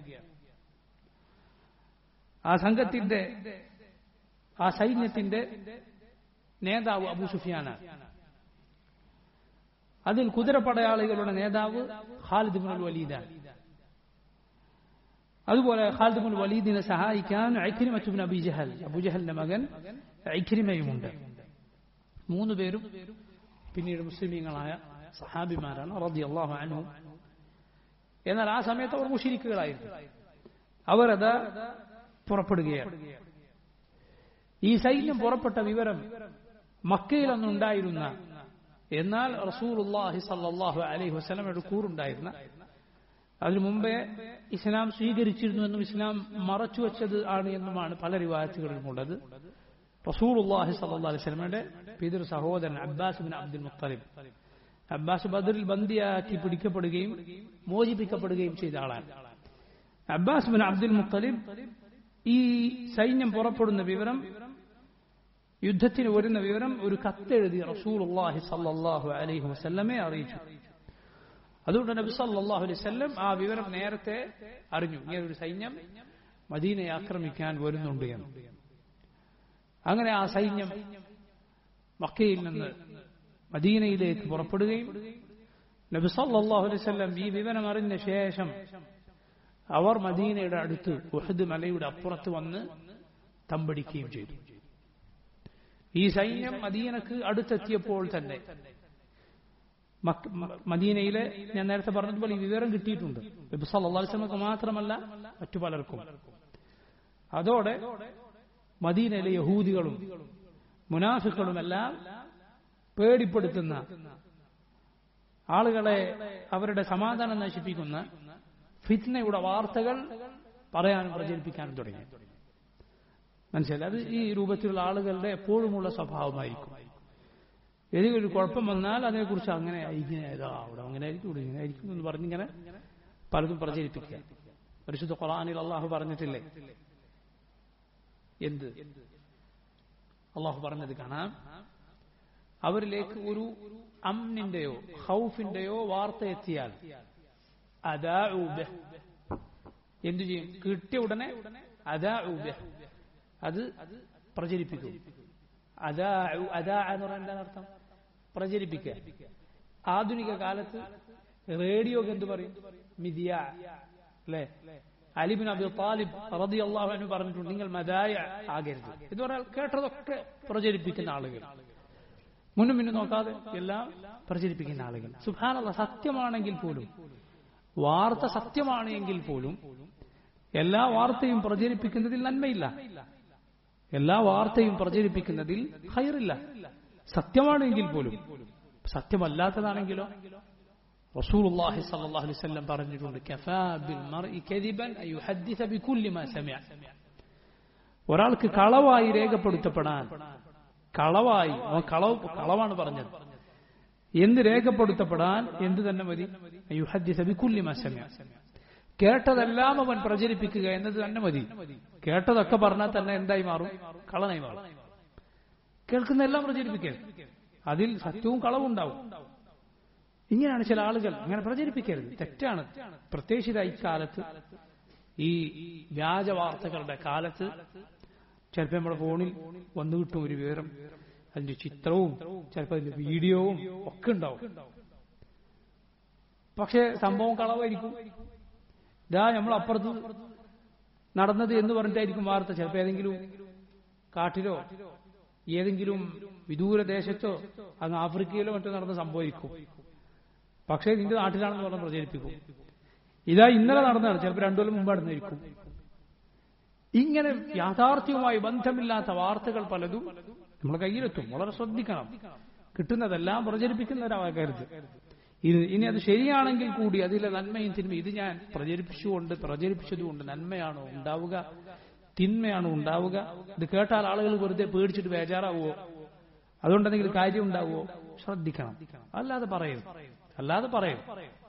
ആ സംഘത്തിന്റെ ആ സൈന്യത്തിന്റെ നേതാവ് അബു സുഫിയാനാണ് അതിൽ കുതിരപ്പടയാളികളുടെ നേതാവ് ഖാലിദ് ബിൻ വലീദാണ് അതുപോലെ ഖാലിദ് ബിൻ വലീദിനെ സഹായിക്കാൻ ഐഖിരിമറ്റുബിൻ അബി ജഹൽ അബുജഹലിന്റെ മകൻ ഐഖിരിമയുമുണ്ട് മൂന്ന് പേരും പിന്നീട് മുസ്ലിമീങ്ങളായ സഹാബിമാരാണ് റതി അള്ളാഹു അനു എന്നാൽ ആ സമയത്ത് അവർ മുഷിരിക്കുകളായിരുന്നു അവരത് പുറപ്പെടുകയാണ് ഈ സൈന്യം പുറപ്പെട്ട വിവരം മക്കയിലൊന്നുണ്ടായിരുന്ന എന്നാൽ റസൂലുല്ലാഹി സല്ലാഹു അലൈഹി വസ്ലമയുടെ കൂറുണ്ടായിരുന്ന അതിനു മുമ്പേ ഇസ്ലാം സ്വീകരിച്ചിരുന്നുവെന്നും ഇസ്ലാം മറച്ചുവെച്ചത് ആണ് എന്നുമാണ് പല റിവായത്തുകളിലുമുള്ളത് റസൂലുല്ലാഹി സല്ലാ അലൈഹി സ്വലമയുടെ പിതൃ സഹോദരൻ Abbas bin Abdul Muttalib Abbas ബദറിൽ ബന്ദിയാക്കി പിടിക്കപ്പെടുകയും മോചിപ്പിക്കപ്പെടുകയും ചെയ്ത ആളാണ് അബ്ബാസ് ബിൻ അബ്ദുൽ മുത്തലിബ് ഈ സൈന്യം പുറപ്പെടുന്ന വിവരം യുദ്ധത്തിന് വരുന്ന വിവരം ഒരു കത്തെഴുതി റസൂലുള്ളാഹി സല്ലല്ലാഹു അലൈഹി വസല്ലമെ അറിയിച്ചു അതുകൊണ്ട് നബി സല്ലല്ലാഹു അലൈഹി വസല്ലം ആ വിവരം നേരത്തെ അറിഞ്ഞു ഇങ്ങനെ ഒരു സൈന്യം മദീനയെ ആക്രമിക്കാൻ വരുന്നുണ്ട് എന്ന് അങ്ങനെ ആ സൈന്യം മക്കയിൽ നിന്ന് മദീനയിലേക്ക് പുറപ്പെടുകയും നബി സല്ലല്ലാഹു അലൈഹി വസല്ലം ഈ വിവരം അറിഞ്ഞ ശേഷം അവർ മദീനയുടെ അടുത്ത് ഉഹദ് മലയുടെ അപ്പുറത്ത് വന്ന് തമ്പടിക്കുകയും ചെയ്തു ഈ സൈന്യം മദീനക്ക് അടുത്തെത്തിയപ്പോൾ തന്നെ മദീനയിലെ ഞാൻ നേരത്തെ പറഞ്ഞതുപോലെ ഈ വിവരം കിട്ടിയിട്ടുണ്ട് നബി സല്ലല്ലാഹു അലൈഹി വസല്ലമക്ക് മാത്രമല്ല മറ്റു പലർക്കും അതോടെ മദീനയിലെ യഹൂദികളും മുനാഫിക്കളുമെല്ലാം പേടിപ്പെടുത്തുന്ന ആളുകളെ അവരുടെ സമാധാനം നശിപ്പിക്കുന്ന ഫിത്നയുടെ വാർത്തകൾ പറയാനും പ്രചരിപ്പിക്കാനും തുടങ്ങി മനസ്സിലായി അത് ഈ രൂപത്തിലുള്ള ആളുകളുടെ എപ്പോഴുമുള്ള സ്വഭാവമായിരിക്കും ഏതെങ്കിലും ഒരു കുഴപ്പം വന്നാൽ അതിനെക്കുറിച്ച് അങ്ങനെ ഇങ്ങനെ ഇതാ അവിടെ അങ്ങനെ ആയിരിക്കും ഇവിടെ ഇങ്ങനെ ആയിരിക്കും എന്ന് പറഞ്ഞിങ്ങനെ പലതും പ്രചരിപ്പിക്കുക പരിശുദ്ധ ഖുറാനിൽ അള്ളാഹു പറഞ്ഞിട്ടില്ലേ എന്ത് അള്ളാഹു പറഞ്ഞത് കാണാം അവരിലേക്ക് ഒരു അമ്നിന്റെയോ ഹൗഫിന്റെയോ വാർത്ത എത്തിയാൽ അതാ എന്തു ചെയ്യും കിട്ടിയ ഉടനെ അതാ അത് പ്രചരിപ്പിക്കും അതാ അതാ എന്ന് പറഞ്ഞാൽ എന്താണ് അർത്ഥം പ്രചരിപ്പിക്കുക ആധുനിക കാലത്ത് റേഡിയോക്ക് എന്ത് പറയും മിതിയ അല്ലേ അലിബിൻ അബി താലിബ് റതി അള്ളാഹു എന്ന് പറഞ്ഞിട്ടുണ്ട് നിങ്ങൾ മതായ ആകരുത് എന്ന് പറഞ്ഞാൽ കേട്ടതൊക്കെ പ്രചരിപ്പിക്കുന്ന ആളുകൾ മുന്നും മുന്നും നോക്കാതെ എല്ലാം പ്രചരിപ്പിക്കുന്ന ആളുകൾ സുഭാനുള്ള സത്യമാണെങ്കിൽ പോലും വാർത്ത സത്യമാണ് എങ്കിൽ പോലും എല്ലാ വാർത്തയും പ്രചരിപ്പിക്കുന്നതിൽ നന്മയില്ല എല്ലാ വാർത്തയും പ്രചരിപ്പിക്കുന്നതിൽ ഹൈറില്ല സത്യമാണെങ്കിൽ പോലും സത്യമല്ലാത്തതാണെങ്കിലോ റസൂലുള്ളാഹി സ്വല്ലല്ലാഹു അലൈഹി വസല്ലം പറഞ്ഞിട്ടുണ്ട് കഫാ ബിൽ മർഇ കദിബൻ അൻ യുഹദ്ദിസ ബികുല്ലി മാ സമിഅ ഒരാൾക്ക് കളവായി രേഖപ്പെടുത്തപ്പെടാൻ കളവായി അവൻ കളവ് കളവാണ് പറഞ്ഞത് എന്ത് രേഖപ്പെടുത്തപ്പെടാൻ എന്ത് തന്നെ മതി യുഹദ്ദിസ ബികുല്ലി മാ സമിഅ കേട്ടതെല്ലാം അവൻ പ്രചരിപ്പിക്കുക എന്നത് തന്നെ മതി കേട്ടതൊക്കെ പറഞ്ഞാൽ തന്നെ എന്തായി മാറും കളനായി മാറും കേൾക്കുന്ന എല്ലാം പ്രചരിപ്പിക്കുക അതിൽ സത്യവും കളവും ഉണ്ടാവും ഇങ്ങനെയാണ് ചില ആളുകൾ അങ്ങനെ പ്രചരിപ്പിക്കരുത് തെറ്റാണ് പ്രത്യേകിച്ച് ഇക്കാലത്ത് ഈ വ്യാജ വാർത്തകളുടെ കാലത്ത് ചിലപ്പോൾ നമ്മുടെ ഫോണിൽ വന്നു കിട്ടും ഒരു വിവരം അതിന്റെ ചിത്രവും ചിലപ്പോൾ അതിന്റെ വീഡിയോവും ഒക്കെ ഉണ്ടാവും പക്ഷെ സംഭവം കളവായിരിക്കും ഇതാ നമ്മൾ അപ്പുറത്ത് നടന്നത് എന്ന് പറഞ്ഞിട്ടായിരിക്കും വാർത്ത ചിലപ്പോൾ ഏതെങ്കിലും കാട്ടിലോ ഏതെങ്കിലും വിദൂര ദേശത്തോ അങ്ങ് ആഫ്രിക്കയിലോ മറ്റോ നടന്ന സംഭവിക്കും പക്ഷേ നിന്റെ നാട്ടിലാണെന്ന് പറഞ്ഞ് പ്രചരിപ്പിക്കും ഇതാ ഇന്നലെ നടന്നതാണ് ചിലപ്പോൾ രണ്ടു കൊല്ലം മുമ്പ് നടന്നിരിക്കും ഇങ്ങനെ യാഥാർത്ഥ്യവുമായി ബന്ധമില്ലാത്ത വാർത്തകൾ പലതും നമ്മുടെ കയ്യിലെത്തും വളരെ ശ്രദ്ധിക്കണം കിട്ടുന്നതെല്ലാം പ്രചരിപ്പിക്കുന്നവരാകരുത് ഇത് ഇനി അത് ശരിയാണെങ്കിൽ കൂടി അതിലെ നന്മയും തിന്മയും ഇത് ഞാൻ പ്രചരിപ്പിച്ചുകൊണ്ട് പ്രചരിപ്പിച്ചതുകൊണ്ട് നന്മയാണോ ഉണ്ടാവുക തിന്മയാണോ ഉണ്ടാവുക ഇത് കേട്ടാൽ ആളുകൾ വെറുതെ പേടിച്ചിട്ട് ബേജാറാവുമോ അതുകൊണ്ട് എന്തെങ്കിലും കാര്യം ഉണ്ടാവുമോ ശ്രദ്ധിക്കണം അല്ലാതെ പറയും അല്ലാതെ പറയും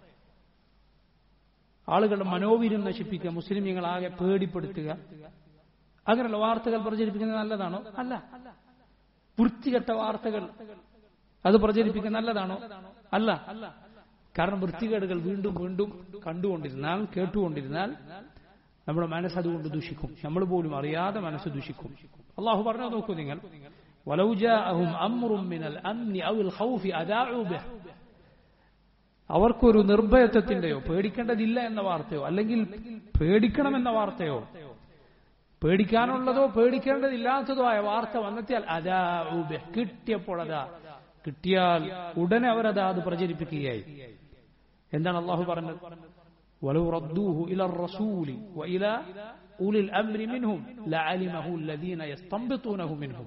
ആളുകളുടെ മനോവീര്യം നശിപ്പിക്കുക മുസ്ലിമീങ്ങളാകെ പേടിപ്പെടുത്തുക അങ്ങനെയുള്ള വാർത്തകൾ പ്രചരിപ്പിക്കുന്നത് നല്ലതാണോ അല്ല വൃത്തികെട്ട വാർത്തകൾ അത് പ്രചരിപ്പിക്കുന്നത് നല്ലതാണോ അല്ല കാരണം വൃത്തികേടുകൾ വീണ്ടും വീണ്ടും കണ്ടുകൊണ്ടിരുന്നാൽ കേട്ടുകൊണ്ടിരുന്നാൽ നമ്മുടെ മനസ്സ് അതുകൊണ്ട് ദൂഷിക്കും നമ്മൾ പോലും അറിയാതെ മനസ്സ് ദൂഷിക്കും അള്ളാഹു പറഞ്ഞു നോക്കൂ നിങ്ങൾ ولو جاءهم أمر من الأمن أو الخوف أذاعوا به അവർക്കൊരു നിർഭയത്വത്തിന്റെയോ പേടിക്കേണ്ടതില്ല എന്ന വാർത്തയോ അല്ലെങ്കിൽ പേടിക്കണമെന്ന വാർത്തയോ പേടിക്കാനുള്ളതോ പേടിക്കേണ്ടതില്ലാത്തതോ ആയ വാർത്ത വന്നെത്തിയാൽ അതാ ഊബ് കിട്ടിയപ്പോൾ അതാ കിട്ടിയാൽ ഉടനെ അവരതാ അത് പ്രചരിപ്പിക്കുകയായി എന്താണ് അള്ളാഹു പറഞ്ഞത് ولو ردوه إلى الرسول وإلى أولي الأمر منهم لعلمه الذين يستنبطونه منهم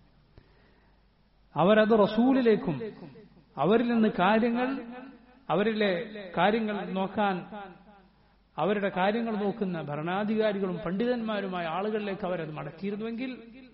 അവരത് റസൂലിലേക്കും അവരിൽ നിന്ന് കാര്യങ്ങൾ അവരിലെ കാര്യങ്ങൾ നോക്കാൻ അവരുടെ കാര്യങ്ങൾ നോക്കുന്ന ഭരണാധികാരികളും പണ്ഡിതന്മാരുമായ ആളുകളിലേക്ക് അവരത് മടക്കിയിരുന്നുവെങ്കിൽ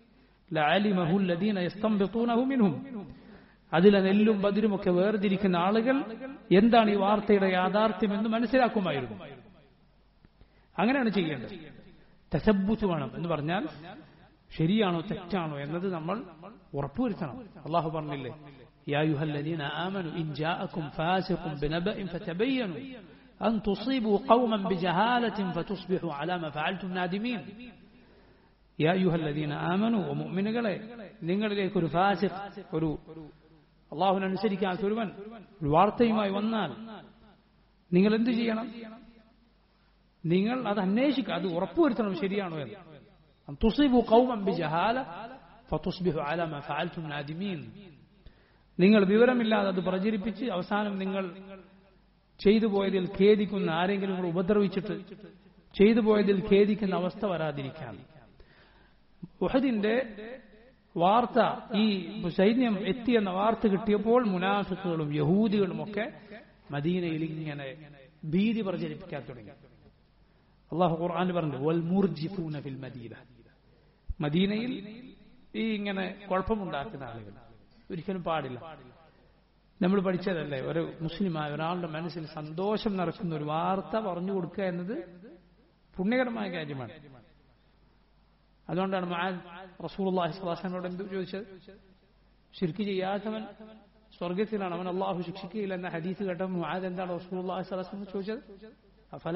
അതിലെ നെല്ലും ബദിരുമൊക്കെ വേർതിരിക്കുന്ന ആളുകൾ എന്താണ് ഈ വാർത്തയുടെ യാഥാർത്ഥ്യം എന്ന് മനസ്സിലാക്കുമായിരുന്നു അങ്ങനെയാണ് ചെയ്യേണ്ടത് തസബുത്ത് വേണം എന്ന് പറഞ്ഞാൽ ശരിയാണോ തെറ്റാണോ എന്നത് നമ്മൾ ഉറപ്പുവരുത്തണം അള്ളാഹു പറഞ്ഞില്ലേ يا أيها الذين آمنوا إن جاءكم فاسق بنبأ فتبينوا أن تصيبوا قوما بجهالة فتصبحوا على ما فعلتم نادمين يا أيها الذين آمنوا ومؤمنകളെ നിങ്ങളിലേക്ക് ഒരു ഫാസിഖ് ഒരു അള്ളാഹുവിനെ അനുസരിക്കാത്ത ഒരുവൻ ഒരു വാർത്തയുമായി വന്നാൽ നിങ്ങൾ എന്ത് ചെയ്യണം നിങ്ങൾ അത് അന്വേഷിക്കുക അത് ഉറപ്പുവരുത്തണം ശരിയാണോ എന്ന് തുസിബു കൗമം ബിജഹാല ഫതുസ്ബിഹു അല മാ ഫഅൽതും നാദിമീൻ നിങ്ങൾ വിവരമില്ലാതെ അത് പ്രചരിപ്പിച്ച് അവസാനം നിങ്ങൾ ചെയ്തു പോയതിൽ ഖേദിക്കുന്ന ആരെങ്കിലും നിങ്ങൾ ഉപദ്രവിച്ചിട്ട് ചെയ്തു പോയതിൽ ഖേദിക്കുന്ന അവസ്ഥ വരാതിരിക്കാൻ ഉഹദിന്റെ വാർത്ത ഈ സൈന്യം എത്തിയെന്ന വാർത്ത കിട്ടിയപ്പോൾ മുനാഫിക്കുകളും യഹൂദികളും ഒക്കെ മദീനയിൽ ഇങ്ങനെ ഭീതി പ്രചരിപ്പിക്കാൻ തുടങ്ങി അള്ളാഹു ഖുർആൻ പറഞ്ഞു വൽ മുർജിഫൂന ഫിൽ മദീന മദീനയിൽ ഈ ഇങ്ങനെ കുഴപ്പമുണ്ടാക്കുന്ന ആളുകൾ ഒരിക്കലും പാടില്ല നമ്മൾ പഠിച്ചതല്ലേ ഒരു മുസ്ലിമായ ഒരാളുടെ മനസ്സിൽ സന്തോഷം നടക്കുന്ന ഒരു വാർത്ത പറഞ്ഞു കൊടുക്കുക എന്നത് പുണ്യകരമായ കാര്യമാണ് അതുകൊണ്ടാണ് റസൂൽനോട് എന്ത് ചോദിച്ചത് ശിർക്ക് ചെയ്യാത്തവൻ സ്വർഗത്തിലാണ് അവൻ അള്ളാഹു ശിക്ഷിക്കുകയില്ല എന്ന ഹദീസ് കേട്ട മുആദ് എന്താണ് റസൂൽ ചോദിച്ചത് അഫല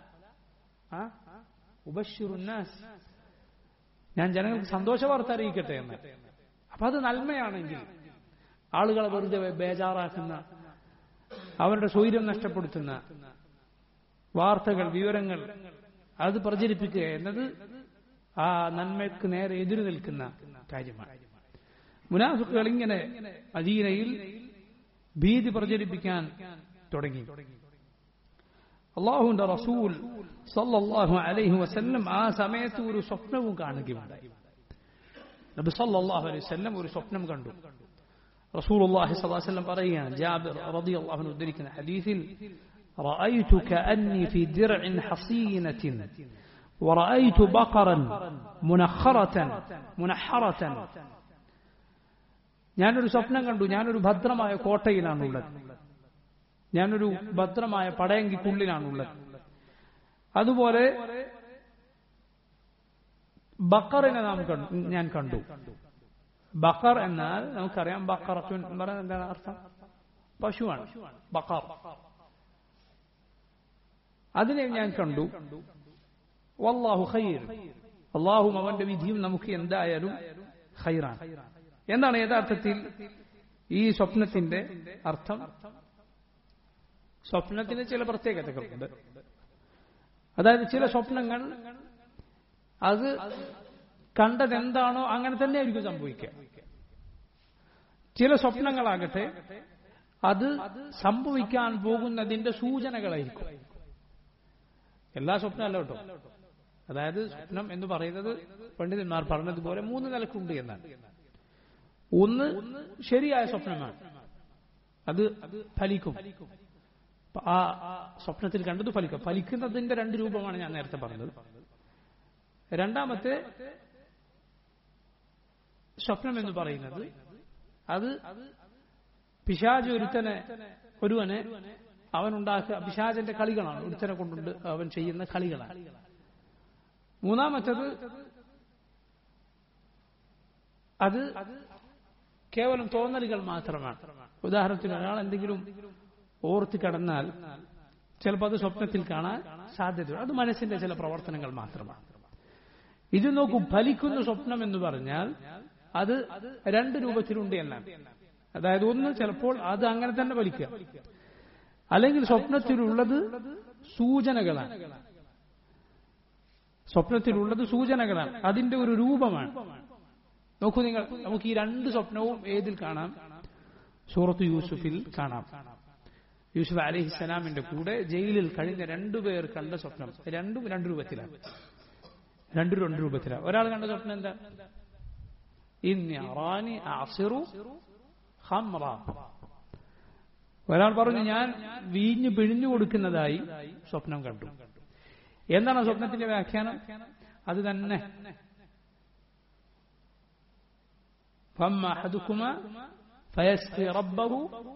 ഉബഷിറുന്നാസ് ഞാൻ ജനങ്ങൾക്ക് സന്തോഷ വാർത്ത അറിയിക്കട്ടെ എന്ന് അപ്പൊ അത് നന്മയാണെങ്കിൽ ആളുകളെ വെറുതെ ബേജാറാക്കുന്ന അവരുടെ സ്വൈര്യം നഷ്ടപ്പെടുത്തുന്ന വാർത്തകൾ വിവരങ്ങൾ അത് പ്രചരിപ്പിക്കുക എന്നത് ആ നന്മയ്ക്ക് നേരെ എതിരു നിൽക്കുന്ന കാര്യമാണ് മുനാഫിക്കുകൾ ഇങ്ങനെ അദീനയിൽ ഭീതി പ്രചരിപ്പിക്കാൻ തുടങ്ങി അള്ളാഹുവിന്റെ റസൂൽ സല്ലല്ലാഹു അലൈഹി വസല്ലം ആ സമയത്ത് ഒരു സ്വപ്നവും കാണുകയുണ്ടായി നബി സല്ലല്ലാഹു അലൈഹി വസല്ലം ഒരു സ്വപ്നം കണ്ടു റസൂലുള്ളാഹി സ്വല്ലല്ലാഹു അലൈഹി വസല്ലം പറയുകയാണ് ജാബിർ റളിയല്ലാഹു അൻഹു ഉദ്ധരിക്കുന്ന ഹദീസിൽ رأيت كأني في درع حصينة ورأيت بقرا منخرة منحرة ഞാനൊരു സ്വപ്നം കണ്ടു ഞാനൊരു ഭദ്രമായ കോട്ടയിലാണുള്ളത് ഞാനൊരു ഭദ്രമായ പടയങ്കിക്കുള്ളിലാണുള്ളത് അതുപോലെ ബക്കറിനെ നാം ഞാൻ കണ്ടു ബക്കർ എന്നാൽ നമുക്കറിയാം ബക്കറത്തുൻ എന്ന് പറഞ്ഞാൽ എന്താണ് അർത്ഥം പശുവാണ് ബക്കർ അതിനെ ഞാൻ കണ്ടു വല്ലാഹു ഖൈർ അള്ളാഹും അവന്റെ വിധിയും നമുക്ക് എന്തായാലും ഖൈറാണ് എന്താണ് യഥാർത്ഥത്തിൽ ഈ സ്വപ്നത്തിന്റെ അർത്ഥം സ്വപ്നത്തിന് ചില പ്രത്യേകതകളുണ്ട് അതായത് ചില സ്വപ്നങ്ങൾ അത് കണ്ടത് എന്താണോ അങ്ങനെ തന്നെ ആയിരിക്കും സംഭവിക്കുക ചില സ്വപ്നങ്ങളാകട്ടെ അത് സംഭവിക്കാൻ പോകുന്നതിന്റെ സൂചനകളായിരിക്കും എല്ലാ സ്വപ്നം അല്ല കേട്ടോ അതായത് സ്വപ്നം എന്ന് പറയുന്നത് പണ്ഡിതന്മാർ പറഞ്ഞതുപോലെ മൂന്ന് നിലക്കുണ്ട് എന്നാണ് ഒന്ന് ശരിയായ സ്വപ്നമാണ് അത് ഫലിക്കും ആ സ്വപ്നത്തിൽ കണ്ടത് ഫലിക്കും ഫലിക്കുന്നതിന്റെ രണ്ട് രൂപമാണ് ഞാൻ നേരത്തെ പറഞ്ഞത് രണ്ടാമത്തെ സ്വപ്നം എന്ന് പറയുന്നത് അത് പിശാജ് ഒരുത്തനെ ഒരുവനെ അവനുണ്ടാക്കുക പിശാജന്റെ കളികളാണ് ഒരുത്തനെ കൊണ്ടുണ്ട് അവൻ ചെയ്യുന്ന കളികളാണ് മൂന്നാമത്തത് അത് കേവലം തോന്നലുകൾ മാത്രമാണ് ഉദാഹരണത്തിന് ഒരാൾ എന്തെങ്കിലും ഓർത്ത് കിടന്നാൽ ചിലപ്പോൾ അത് സ്വപ്നത്തിൽ കാണാൻ സാധ്യതയുണ്ട് അത് മനസ്സിന്റെ ചില പ്രവർത്തനങ്ങൾ മാത്രമാണ് ഇത് നോക്കൂ ഫലിക്കുന്ന സ്വപ്നം എന്ന് പറഞ്ഞാൽ അത് രണ്ട് രൂപത്തിലുണ്ട് എന്നാണ് അതായത് ഒന്ന് ചിലപ്പോൾ അത് അങ്ങനെ തന്നെ ഫലിക്കുക അല്ലെങ്കിൽ സ്വപ്നത്തിലുള്ളത് സൂചനകളാണ് സ്വപ്നത്തിലുള്ളത് സൂചനകളാണ് അതിന്റെ ഒരു രൂപമാണ് നോക്കൂ നിങ്ങൾ നമുക്ക് ഈ രണ്ട് സ്വപ്നവും ഏതിൽ കാണാം സൂറത്ത് യൂസുഫിൽ കാണാം യൂസുഫ് അലഹിസ്സലാമിന്റെ കൂടെ ജയിലിൽ കഴിഞ്ഞ രണ്ടുപേർ കണ്ട സ്വപ്നം രണ്ടും രണ്ട് രൂപത്തിലാണ് രണ്ടും രണ്ട് രൂപത്തിലാണ് ഒരാൾ കണ്ട സ്വപ്നം എന്താ ഇന്നി അസിറു ഹംറ ഒരാൾ പറഞ്ഞു ഞാൻ വീഞ്ഞ് പിഴിഞ്ഞു കൊടുക്കുന്നതായി സ്വപ്നം കണ്ടു എന്താണ് സ്വപ്നത്തിന്റെ വ്യാഖ്യാനം അത് തന്നെ فأما أحدكما فيسقي ربه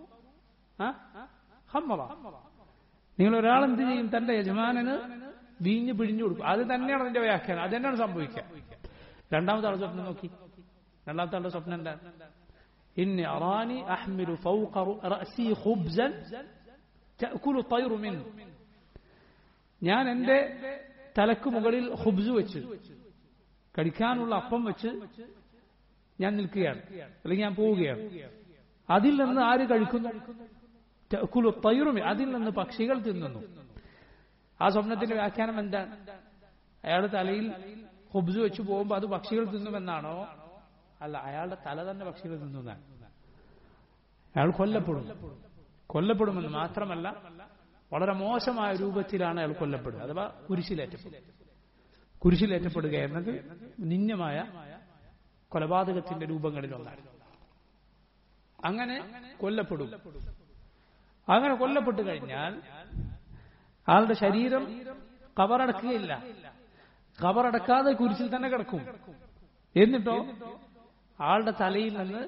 خمرا നിങ്ങൾ ഒരാൾ എന്ത് ചെയ്യും തന്റെ യജമാനന് വീഞ്ഞ് പിഴിഞ്ഞു കൊടുക്കും അത് തന്നെയാണ് അതിന്റെ വ്യാഖ്യാനം അത് തന്നെയാണ് സംഭവിക്കുക രണ്ടാമത്തെ ആളുടെ സ്വപ്നം നോക്കി രണ്ടാമത്തെ ആളുടെ സ്വപ്നം എന്താ إني أراني أحمل فوق رأسي خبزا تأكل الطير منه ഞാൻ എന്റെ തലക്ക് മുകളിൽ ഹുബ്സ് വെച്ച് കഴിക്കാനുള്ള അപ്പം വെച്ച് ഞാൻ നിൽക്കുകയാണ് അല്ലെങ്കിൽ ഞാൻ പോവുകയാണ് അതിൽ നിന്ന് ആര് കഴിക്കുന്നു കുലു തൈറുമി അതിൽ നിന്ന് പക്ഷികൾ തിന്നുന്നു ആ സ്വപ്നത്തിന്റെ വ്യാഖ്യാനം എന്താണ് അയാളുടെ തലയിൽ ഹുബ്സ് വെച്ച് പോകുമ്പോൾ അത് പക്ഷികൾ തിന്നുമെന്നാണോ അല്ല അയാളുടെ തല തന്നെ പക്ഷികൾ തിന്നുന്നതാണ് അയാൾ കൊല്ലപ്പെടും കൊല്ലപ്പെടുമെന്ന് മാത്രമല്ല വളരെ മോശമായ രൂപത്തിലാണ് അയാൾ കൊല്ലപ്പെടുക അഥവാ കുരിശിലേറ്റപ്പെടുക കുരിശിലേറ്റപ്പെടുക എന്നത് നിന്യമായ കൊലപാതകത്തിന്റെ രൂപങ്ങളിലൊന്നാണ് അങ്ങനെ കൊല്ലപ്പെടും അങ്ങനെ കൊല്ലപ്പെട്ടു കഴിഞ്ഞാൽ ആളുടെ ശരീരം കവറടക്കുകയില്ല കവറടക്കാതെ കുരിശിൽ തന്നെ കിടക്കും എന്നിട്ടോ ആളുടെ തലയിൽ നിന്ന്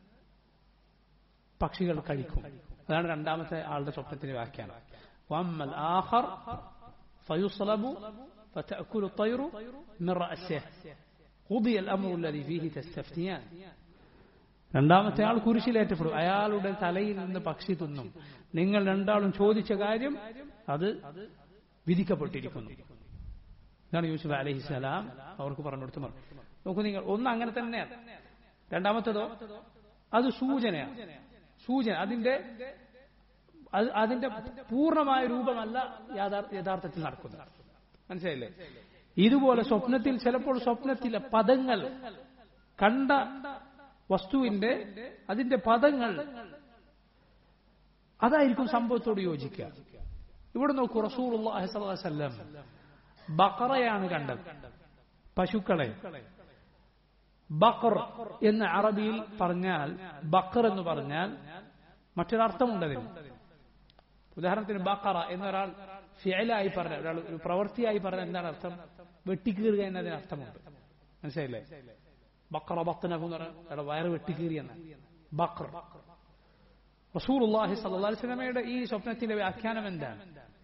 പക്ഷികൾ കഴിക്കും അതാണ് രണ്ടാമത്തെ ആളുടെ സ്വപ്നത്തിന്റെ വ്യാഖ്യാനം വമ്മൽ ആഖർ ഫയുസ്ലബു فتأكل الطير من رأسه قضي الأمر الذي فيه تستفتيان രണ്ടാമത്തെ ആൾ കുരിശിലേറ്റപ്പെടും അയാളുടെ തലയിൽ നിന്ന് പക്ഷി തിന്നും നിങ്ങൾ രണ്ടാളും ചോദിച്ച കാര്യം അത് വിധിക്കപ്പെട്ടിരിക്കുന്നു ഇതാണ് യൂസുഫ് അലഹിസലാം അവർക്ക് പറഞ്ഞു കൊടുത്തു നോക്കൂ നിങ്ങൾ ഒന്ന് അങ്ങനെ തന്നെയാണ് രണ്ടാമത്തേതോ അത് സൂചനയാണ് സൂചന അതിന്റെ അതിന്റെ പൂർണ്ണമായ രൂപമല്ല യഥാർത്ഥത്തിൽ നടക്കുന്നത് മനസ്സിലായില്ലേ ഇതുപോലെ സ്വപ്നത്തിൽ ചിലപ്പോൾ സ്വപ്നത്തിലെ പദങ്ങൾ കണ്ട വസ്തുവിന്റെ അതിന്റെ പദങ്ങൾ അതായിരിക്കും സംഭവത്തോട് യോജിക്കുക ഇവിടെ നോക്കൂ റസൂൽ ബക്കറയാണ് കണ്ടത് പശുക്കളെ ബക്കർ എന്ന് അറബിയിൽ പറഞ്ഞാൽ ബക്കർ എന്ന് പറഞ്ഞാൽ മറ്റൊരർത്ഥമുണ്ടതിന് ഉദാഹരണത്തിന് ബക്കറ എന്നൊരാൾ ഫിയലായി പറഞ്ഞ ഒരാൾ ഒരു പ്രവൃത്തിയായി പറഞ്ഞ എന്താണ് അർത്ഥം വെട്ടിക്കീറുക എന്നതിന് അർത്ഥമുണ്ട് മനസ്സിലായില്ലേ ബക്കറ ബത്തനഹു എന്ന് പറഞ്ഞാൽ വയറ് വെട്ടിക്കീറി എന്ന ബക്കർ റസൂർ അള്ളാഹി സല്ലാസ്ലമയുടെ ഈ സ്വപ്നത്തിന്റെ വ്യാഖ്യാനം എന്താണ്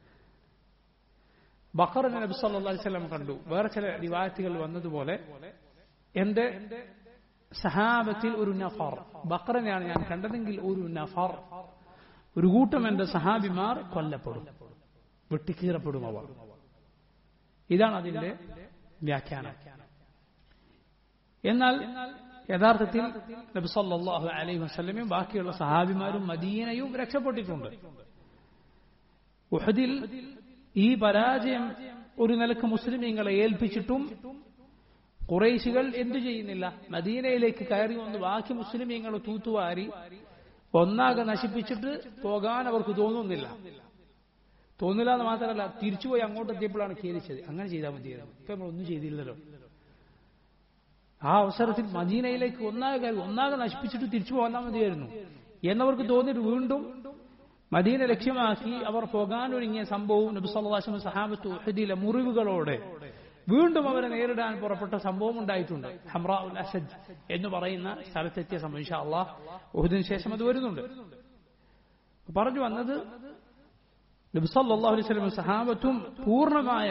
ബക്കർ നബി സല്ലാ അലിസ്ലം കണ്ടു വേറെ ചില റിവായത്തുകൾ വന്നതുപോലെ എന്റെ സഹാബത്തിൽ ഒരു നഫർ ബക്കറിനെയാണ് ഞാൻ കണ്ടതെങ്കിൽ ഒരു നഫർ ഒരു കൂട്ടം എന്റെ സഹാബിമാർ കൊല്ലപ്പെടും വെട്ടിക്കീറപ്പെടും അവർ ഇതാണ് അതിന്റെ വ്യാഖ്യാനം എന്നാൽ യഥാർത്ഥത്തിൽ നബി സല്ലല്ലാഹു അലൈഹി വസല്ലമയും ബാക്കിയുള്ള സഹാബിമാരും മദീനയും രക്ഷപ്പെട്ടിട്ടുണ്ട് ഉഹദിൽ ഈ പരാജയം ഒരു നിലക്ക് മുസ്ലിമീങ്ങളെ ഏൽപ്പിച്ചിട്ടും കുറേശികൾ എന്തു ചെയ്യുന്നില്ല മദീനയിലേക്ക് കയറി വന്ന് ബാക്കി മുസ്ലിമീങ്ങൾ തൂത്തുവാരി ഒന്നാകെ നശിപ്പിച്ചിട്ട് പോകാൻ അവർക്ക് തോന്നുന്നില്ല തോന്നില്ല എന്ന് മാത്രമല്ല തിരിച്ചുപോയി അങ്ങോട്ട് എത്തിയപ്പോഴാണ് ഖേദിച്ചത് അങ്ങനെ ചെയ്താൽ മതിയായിരുന്നു ഇപ്പൊ നമ്മൾ ഒന്നും ചെയ്തില്ലല്ലോ ആ അവസരത്തിൽ മദീനയിലേക്ക് ഒന്നാകെ ഒന്നാകെ നശിപ്പിച്ചിട്ട് തിരിച്ചു പോകാൻ മതിയായിരുന്നു എന്നവർക്ക് തോന്നിയിട്ട് വീണ്ടും മദീന ലക്ഷ്യമാക്കി അവർ പോകാനൊരുങ്ങിയ സംഭവവും നബിസ്വല്ലാസ്ലം സഹാബത്ത് ഉഹദിലെ മുറിവുകളോടെ വീണ്ടും അവരെ നേരിടാൻ പുറപ്പെട്ട സംഭവം ഉണ്ടായിട്ടുണ്ട് ഹംറ ഉൽ അസദ് എന്ന് പറയുന്ന സ്ഥലത്തെത്തിയ സംഭവം ഇൻഷാ അള്ളാഹ് ഉഹദിന് ശേഷം അത് വരുന്നുണ്ട് പറഞ്ഞു വന്നത് നബിസല്ലാഹു അലൈഹി സ്വലം സഹാബത്തും പൂർണ്ണമായ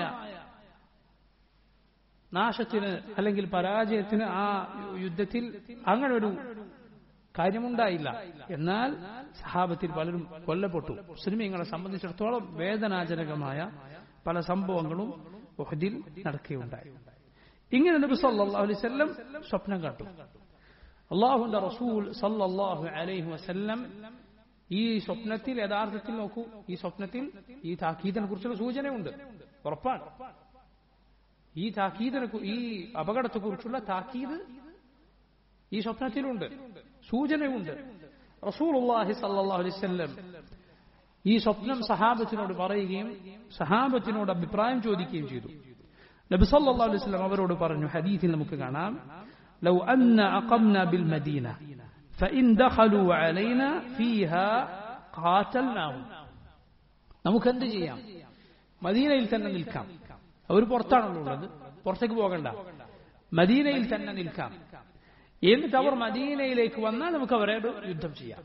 നാശത്തിന് അല്ലെങ്കിൽ പരാജയത്തിന് ആ യുദ്ധത്തിൽ അങ്ങനെ ഒരു കാര്യമുണ്ടായില്ല എന്നാൽ സഹാബത്തിൽ പലരും കൊല്ലപ്പെട്ടു മുസ്ലിമീങ്ങളെ സംബന്ധിച്ചിടത്തോളം വേദനാജനകമായ പല സംഭവങ്ങളും ഒഹദിൽ നടക്കുകയുണ്ടായി ഇങ്ങനെ നബി സല്ലല്ലാഹു അലൈഹി വസല്ലം സ്വപ്നം കണ്ടു അള്ളാഹുന്റെ റസൂൽ സല്ലല്ലാഹു അലൈഹി വസല്ലം ഈ സ്വപ്നത്തിൽ യഥാർത്ഥത്തിൽ നോക്കൂ ഈ സ്വപ്നത്തിൽ ഈ താക്കീദിനെ കുറിച്ചുള്ള സൂചനയുണ്ട് ഉറപ്പാണ് ഈ താക്കീദിനെ ഈ അപകടത്തെ കുറിച്ചുള്ള താക്കീത് ഈ സ്വപ്നത്തിലുണ്ട് സൂചനയുണ്ട് റസൂലുള്ളാഹി സല്ലല്ലാഹു അലൈഹി വസല്ലം ഈ സ്വപ്നം സഹാബത്തിനോട് പറയുകയും സഹാബത്തിനോട് അഭിപ്രായം ചോദിക്കുകയും ചെയ്തു നബി സല്ലല്ലാഹു അലൈഹി വസല്ലം അവരോട് പറഞ്ഞു ഹദീസിൽ നമുക്ക് കാണാം لو أن أقمنا بالمدينة فإن دخلوا علينا فيها قاتلناهم നമുക്ക് എന്ത് ചെയ്യാം മദീനയിൽ തന്നെ നിൽക്കാം അവർ പുറത്താണല്ലോ ഉള്ളത് പുറത്തേക്ക് പോകണ്ട മദീനയിൽ തന്നെ നിൽക്കാം എന്നിട്ട് അവർ മദീനയിലേക്ക് വന്നാൽ നമുക്ക് അവരോട് യുദ്ധം ചെയ്യാം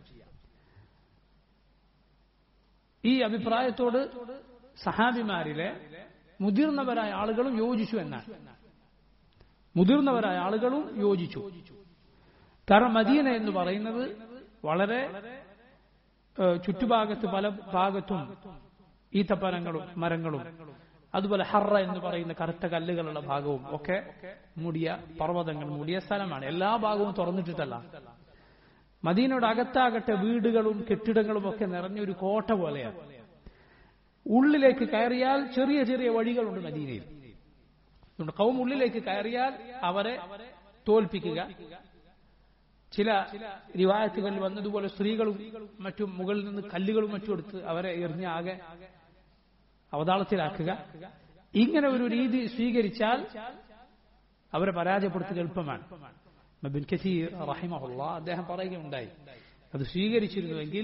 ഈ അഭിപ്രായത്തോട് സഹാബിമാരിലെ മുതിർന്നവരായ ആളുകളും യോജിച്ചു എന്നാണ് മുതിർന്നവരായ ആളുകളും യോജിച്ചു കാരണം മദീന എന്ന് പറയുന്നത് വളരെ ചുറ്റുഭാഗത്ത് പല ഭാഗത്തും ഈത്തപ്പനങ്ങളും മരങ്ങളും അതുപോലെ ഹറ എന്ന് പറയുന്ന കറുത്ത കല്ലുകളുള്ള ഭാഗവും ഒക്കെ മൂടിയ പർവ്വതങ്ങൾ മൂടിയ സ്ഥലമാണ് എല്ലാ ഭാഗവും തുറന്നിട്ടിട്ടല്ല മദീനയുടെ അകത്താകട്ടെ വീടുകളും കെട്ടിടങ്ങളും ഒക്കെ നിറഞ്ഞൊരു കോട്ട പോലെയാണ് ഉള്ളിലേക്ക് കയറിയാൽ ചെറിയ ചെറിയ വഴികളുണ്ട് മദീനയിൽ കൗം ഉള്ളിലേക്ക് കയറിയാൽ അവരെ തോൽപ്പിക്കുക ചില റിവായത്തുകളിൽ വന്നതുപോലെ സ്ത്രീകളും മറ്റും മുകളിൽ നിന്ന് കല്ലുകളും മറ്റും എടുത്ത് അവരെ എറിഞ്ഞ് ആകെ അവതാളത്തിലാക്കുക ഇങ്ങനെ ഒരു രീതി സ്വീകരിച്ചാൽ അവരെ പരാജയപ്പെടുത്തുക എളുപ്പമാണ് ബിൻ കസീർ റഹിമഹുള്ള അദ്ദേഹം പറയുകയുണ്ടായി അത് സ്വീകരിച്ചിരുന്നുവെങ്കിൽ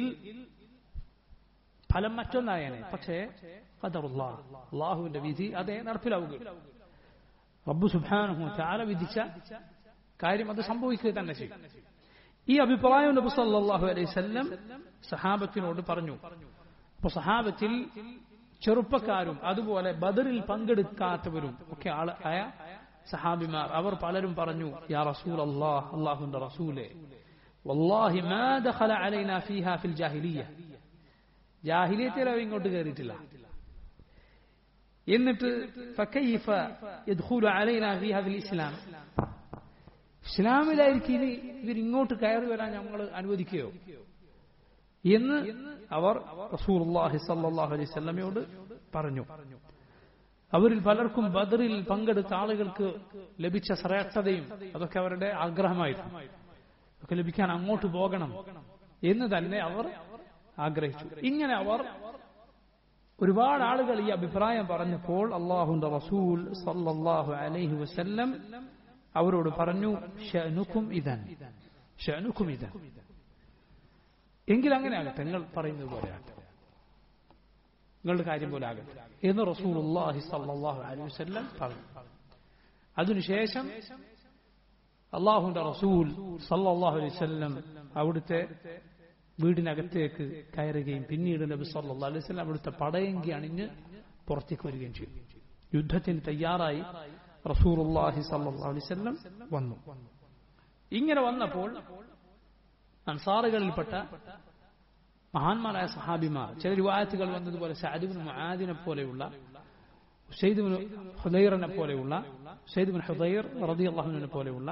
ഫലം മറ്റൊന്നായേനെ പക്ഷേ ഖദറുള്ള അള്ളാഹുവിന്റെ വിധി അതേ നടപ്പിലാവുക റബ്ബു സുബാനഹു ചാല വിധിച്ച കാര്യം അത് സംഭവിക്കുക തന്നെ ചെയ്യും ഈ അഭിപ്രായം നബി സല്ലല്ലാഹു അലൈഹി വസല്ലം സഹാബത്തിനോട് പറഞ്ഞു അപ്പൊ സഹാബത്തിൽ ചെറുപ്പക്കാരും അതുപോലെ ബദറിൽ പങ്കെടുക്കാത്തവരും ഒക്കെ ആള് ആയ സഹാബിമാർ അവർ പലരും പറഞ്ഞു യാ റസൂൽ അള്ളാഹ് അള്ളാഹുന്റെ റസൂലെ വല്ലാഹി മാ ദഖല അലൈനാ ഫീഹാ ഫിൽ ജാഹിലിയ്യ ജാഹിലിയത്തിൽ അവർ ഇങ്ങോട്ട് കയറിയിട്ടില്ല എന്നിട്ട് ഫകൈഫ യദ്ഖുലു അലൈനാ ഫീഹാ ഫിൽ ഇസ്ലാം ഇസ്ലാമിലായിരിക്കും ഇനി ഇവർ ഇങ്ങോട്ട് കയറി വരാൻ ഞങ്ങൾ അനുവദിക്കുകയോ എന്ന് അവർ റസൂർഹി സല്ലാഹു അലൈഹി സ്വല്ലമയോട് പറഞ്ഞു അവരിൽ പലർക്കും ബദറിൽ പങ്കെടുത്ത ആളുകൾക്ക് ലഭിച്ച ശ്രേഷ്ഠതയും അതൊക്കെ അവരുടെ ആഗ്രഹമായിരുന്നു ഒക്കെ ലഭിക്കാൻ അങ്ങോട്ട് പോകണം എന്ന് തന്നെ അവർ ആഗ്രഹിച്ചു ഇങ്ങനെ അവർ ഒരുപാട് ആളുകൾ ഈ അഭിപ്രായം പറഞ്ഞപ്പോൾ അള്ളാഹുന്റെ റസൂൽ സല്ലല്ലാഹു അലൈഹി വസല്ലം അവരോട് പറഞ്ഞു ഷനുക്കും ഇതൻ ഷനുക്കും ഇതൻ എങ്കിൽ അങ്ങനെ ആകട്ടെ നിങ്ങൾ പറയുന്നത് പോലെ ആകട്ടെ നിങ്ങളുടെ കാര്യം പോലെ ആകട്ടെ എന്ന് റസൂലുള്ളാഹി സല്ലല്ലാഹു അലൈഹി വസല്ലം പറഞ്ഞു അതിനുശേഷം അള്ളാഹുന്റെ റസൂൽ സല്ലല്ലാഹു അലൈഹി വസല്ലം അവിടുത്തെ വീടിനകത്തേക്ക് കയറുകയും പിന്നീട് നബി സല്ലല്ലാഹു അലൈഹി വസല്ലം അവിടുത്തെ പടയങ്കി അണിഞ്ഞ് പുറത്തേക്ക് വരികയും ചെയ്തു യുദ്ധത്തിന് തയ്യാറായി റസൂലുള്ളാഹി സല്ലല്ലാഹു അലൈഹി വസല്ലം വന്നു ഇങ്ങനെ വന്നപ്പോൾ അൻസാറുകളിൽപ്പെട്ട മഹാന്മാരായ സഹാബിമാർ ചില രൂപായത്തുകൾ വന്നതുപോലെ സഅദുബിൻ മുആദിനെ പോലെയുള്ള സെയ്ദുബിൻ ഹുദൈറിനെ പോലെയുള്ള സെയ്ദുബിൻ ഹുദൈർ റളിയല്ലാഹുവിനെ പോലെയുള്ള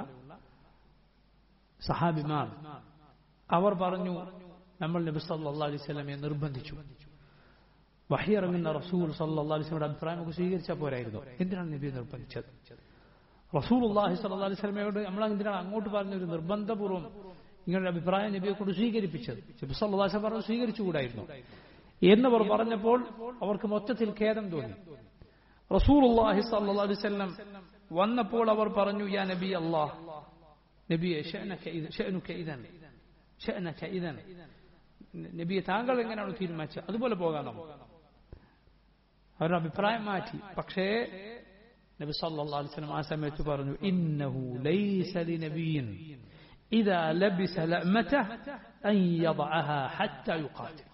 സഹാബിമാർ അവർ പറഞ്ഞു നമ്മൾ നബി സല്ലല്ലാഹു അലൈഹി വസല്ലമയെ നിർബന്ധിച്ചു വഹിയിറങ്ങുന്ന റസൂൽ സല്ലല്ലാഹു അലൈഹി വസല്ലമയുടെ അഭിപ്രായം നമുക്ക് സ്വീകരിച്ചാൽ പോരായിരുന്നു എന്തിനാണ് നബി നിർബന്ധിച്ചത് റസൂൽ അള്ളാഹി സല്ലല്ലാഹു അലൈഹി വസല്ലമയോട് നമ്മൾ എന്തിനാണ് അങ്ങോട്ട് പറഞ്ഞ ഒരു നിർബന്ധപൂർവ്വം ഇങ്ങനൊരു അഭിപ്രായം നബിയെ കൊണ്ട് സ്വീകരിപ്പിച്ചത് നബി സല്ലല്ലാഹു അലൈഹി വസല്ലം പറഞ്ഞു സ്വീകരിച്ചുകൂടായിരുന്നു എന്നവർ പറഞ്ഞപ്പോൾ അവർക്ക് മൊത്തത്തിൽ ഖേദം തോന്നി റസൂലുള്ളാഹി സല്ലല്ലാഹു അലൈഹി വസല്ലം വന്നപ്പോൾ അവർ പറഞ്ഞു യാ നബി അല്ലാഹ് നബിയെ ഷഅനക ഇദൻ ഷഅനുക ഇദൻ ഷഅനക ഇദൻ നബിയെ താങ്കൾ എങ്ങനെയാണ് തീരുമാനിച്ചത് അതുപോലെ പോകാം നമുക്ക് അവരുടെ അഭിപ്രായം മാറ്റി പക്ഷേ നബി സല്ലല്ലാഹു അലൈഹി വസല്ലം ആ സമയത്ത് പറഞ്ഞു ഇന്നഹു ലൈസ ലിനബിയ്യിൻ ഇദാ ലബിസ ലഅമതഹ അൻ യദഅഹ ഹത്ത യുഖാതിൽ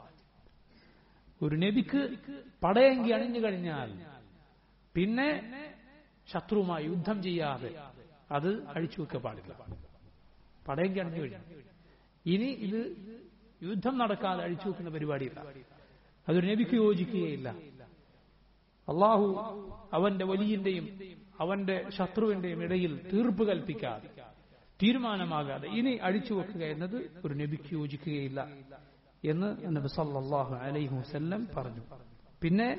ഒരു നബിക്ക് പടയങ്കി അണിഞ്ഞു കഴിഞ്ഞാൽ പിന്നെ ശത്രുവുമായി യുദ്ധം ചെയ്യാതെ അത് അഴിച്ചു വെക്കാൻ പാടില്ല പടയങ്കി അണിഞ്ഞു കഴിഞ്ഞു ഇനി ഇത് യുദ്ധം നടക്കാതെ അഴിച്ചു വെക്കുന്ന പരിപാടിയില്ല അതൊരു നബിക്ക് യോജിക്കുകയില്ല അള്ളാഹു അവന്റെ വലിയന്റെയും അവന്റെ ശത്രുവിന്റെയും ഇടയിൽ തീർപ്പ് കൽപ്പിക്കാതെ തീരുമാനമാകാതെ ഇനി അഴിച്ചു വെക്കുക എന്നത് ഒരു നബിക്ക് യോജിക്കുകയില്ല എന്ന് നബി സല്ലല്ലാഹു അലൈഹി വസല്ലം പറഞ്ഞു പിന്നെ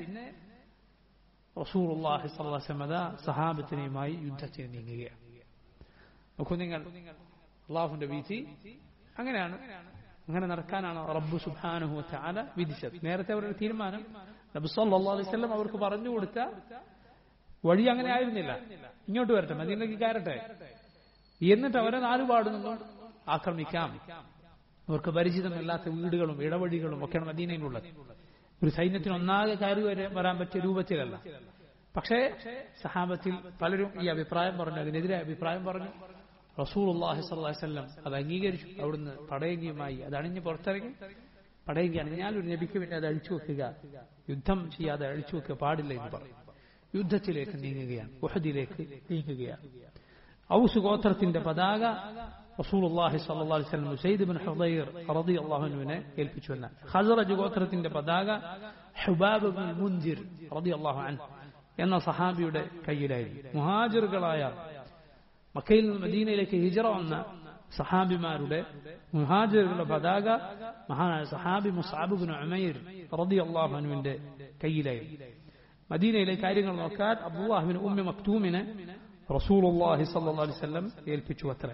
റസൂലുള്ളാഹി സ്വല്ലല്ലാഹു അലൈഹി വസല്ലം സഹാബത്തിനെയുമായി യുദ്ധത്തിന് നീങ്ങുകയാണ് നോക്കൂ നിങ്ങൾ അള്ളാഹുവിന്റെ വീതി അങ്ങനെയാണ് അങ്ങനെ നടക്കാനാണ് റബ്ബു സുബ്ഹാനഹു വതആല വിധിച്ചത് നേരത്തെ അവരുടെ തീരുമാനം നബി സല്ലല്ലാഹു അലൈഹി വസല്ലം അവർക്ക് പറഞ്ഞു കൊടുത്ത വഴി അങ്ങനെ ആയിരുന്നില്ല ഇങ്ങോട്ട് വരട്ടെ മദീനയ്ക്ക് കയറട്ടെ എന്നിട്ട് അവരെ നാലുപാട് നിന്നും ആക്രമിക്കാം അവർക്ക് പരിചിതമല്ലാത്ത വീടുകളും ഇടവഴികളും ഒക്കെയാണ് മദീനയിലുള്ളത് ഒരു സൈന്യത്തിന് ഒന്നാകെ കയറി വരെ വരാൻ പറ്റിയ രൂപത്തിലല്ല പക്ഷേ സഹാബത്തിൽ പലരും ഈ അഭിപ്രായം പറഞ്ഞു അതിനെതിരെ അഭിപ്രായം പറഞ്ഞു റസൂൽ അള്ളാഹി സ്വല്ലം അത് അംഗീകരിച്ചു അവിടുന്ന് പടയങ്കിയുമായി അത് അണിഞ്ഞ് പുറത്തിറങ്ങി പടയങ്കി അണിഞ്ഞാൽ ഒരു നബിക്ക് വേണ്ടി അത് അഴിച്ചു വെക്കുക യുദ്ധം ചെയ്യാതെ അഴിച്ചു വെക്കുക പാടില്ല എന്ന് പറഞ്ഞു യുദ്ധത്തിലേക്ക് നീങ്ങുകയാണ് ഉഹദിലേക്ക് നീങ്ങുകയാണ് ഔസ് ഗോത്രത്തിന്റെ പതാക റസൂലുള്ളാഹി സ്വല്ലല്ലാഹു അലൈഹി വസല്ലം സയ്യിദ് ഇബ്നു ഹുദൈർ റളിയല്ലാഹു അൻഹുവിനെ ഏൽപ്പിച്ചു എന്നാണ് ഖസറജ് ഗോത്രത്തിന്റെ പതാക ഹുബാബ് ഇബ്നുൽ മുൻജിർ റളിയല്ലാഹു അൻഹു എന്ന സഹാബിയുടെ കയ്യിലായിരുന്നു മുഹാജിറുകളായ മക്കയിൽ നിന്ന് മദീനയിലേക്ക് ഹിജറ വന്ന സഹാബിമാരുടെ മുഹാജിറുകളുടെ പതാക മഹാനായ സഹാബി മുസാബ് ഇബ്നു ഉമൈർ റളിയല്ലാഹു അൻഹുവിന്റെ കയ്യിലായിരുന്നു മദീനയിലെ കാര്യങ്ങൾ നോക്കാൻ അബ്ദുല്ലാഹിബിൻ ഉമ്മി മക്തൂമിനെ റസൂലുള്ളാഹി സ്വല്ലല്ലാഹു അലൈഹി വസല്ലം ഏൽപ്പിച്ചു അത്രേ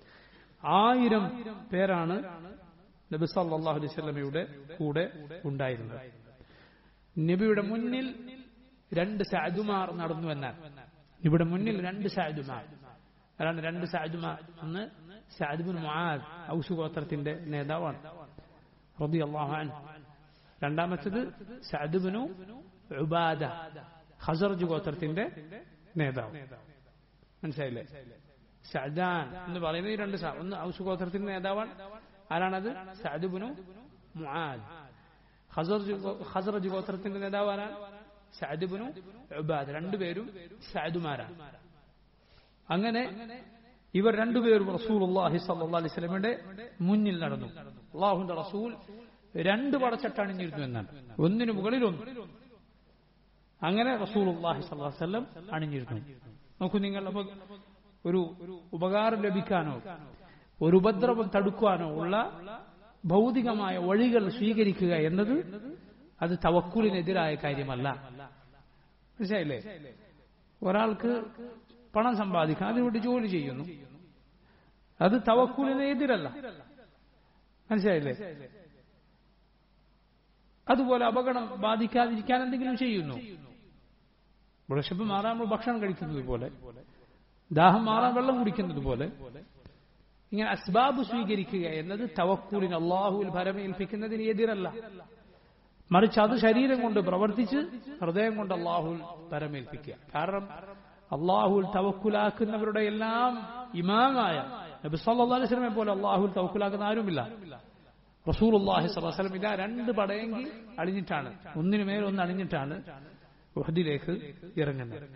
ആയിരം പേരാണ് നബി സല്ലല്ലാഹു അലൈഹി വസല്ലമയുടെ കൂടെ ഉണ്ടായിരുന്നത് നബിയുടെ മുന്നിൽ രണ്ട് സാദുമാർ നടന്നു എന്നാൽ ഇവിടെ മുന്നിൽ രണ്ട് സാദുമാർ അതാണ് രണ്ട് സാദുമാർ ഒന്ന് സാദുബിൻ മുആദ് ഔസ് ഗോത്രത്തിന്റെ നേതാവാണ് റളിയല്ലാഹു അൻഹു രണ്ടാമത്തേത് സാദുബിനു ഉബാദ ഖസർജ് ഗോത്രത്തിന്റെ നേതാവ് മനസ്സിലായില്ലേ സഅദാൻ എന്ന് പറയുന്നത് ഈ രണ്ട് സാ- ഒന്ന് ഔസ് ഗോത്രത്തിന്റെ നേതാവാണ് ആരാണത് സഅദുബിനു മുആദ് ഖസർജ് ഗോ- ഖസറജ് ഗോത്രത്തിന്റെ നേതാവ് ആരാണ് സഅദുബിനു ഉബാദ് രണ്ടുപേരും സഅദുമാരാണ് അങ്ങനെ ഇവർ രണ്ടുപേരും റസൂലുള്ളാഹി സ്വല്ലല്ലാഹു അലൈഹി വസല്ലമയുടെ മുന്നിൽ നടന്നു അള്ളാഹുവിന്റെ റസൂൽ രണ്ട് പടച്ചട്ടണിഞ്ഞിരുന്നു എന്നാണ് ഒന്നിനു മുകളിൽ ഒന്ന് അങ്ങനെ റസൂലുള്ളാഹി സ്വല്ലല്ലാഹു അലൈഹി വസല്ലം അണിഞ്ഞിരുന്നു നോക്കൂ നിങ്ങൾ അപ്പൊ ഒരു ഉപകാരം ലഭിക്കാനോ ഒരു ഉപദ്രവം തടുക്കാനോ ഉള്ള ഭൗതികമായ വഴികൾ സ്വീകരിക്കുക എന്നത് അത് തവക്കുലിനെതിരായ കാര്യമല്ല മനസ്സിലായില്ലേ ഒരാൾക്ക് പണം സമ്പാദിക്കാൻ അതിനുവേണ്ടി ജോലി ചെയ്യുന്നു അത് തവക്കുലിന് എതിരല്ല മനസ്സിലായില്ലേ അതുപോലെ അപകടം ബാധിക്കാതിരിക്കാൻ എന്തെങ്കിലും ചെയ്യുന്നു വിഷപ്പ് മാറാൻ നമ്മൾ ഭക്ഷണം കഴിക്കുന്നത് പോലെ ദാഹം മാറാൻ വെള്ളം കുടിക്കുന്നത് പോലെ ഇങ്ങനെ അസ്ബാബ് സ്വീകരിക്കുക എന്നത് തവക്കൂലിന് അള്ളാഹുവിൽ ഭരമേൽപ്പിക്കുന്നതിന് എതിരല്ല മറിച്ച് അത് ശരീരം കൊണ്ട് പ്രവർത്തിച്ച് ഹൃദയം കൊണ്ട് അള്ളാഹുൽ ഭരമേൽപ്പിക്കുക കാരണം അള്ളാഹുൽ തവക്കുലാക്കുന്നവരുടെ എല്ലാം ഇമാമായ നബി സല്ലല്ലാഹു അലൈഹി വസല്ലമയെ പോലെ അള്ളാഹുൽ തവക്കുലാക്കുന്ന ആരുമില്ല റസൂലുള്ളാഹി സ്വല്ലല്ലാഹു അലൈഹി വസല്ലം ഇതാ രണ്ട് പടയെങ്കിൽ അണിഞ്ഞിട്ടാണ് ഒന്നിനു മേൽ ഒന്ന് അണിഞ്ഞിട്ടാണ് ഉഹദിലേക്ക് ഇറങ്ങുന്നത്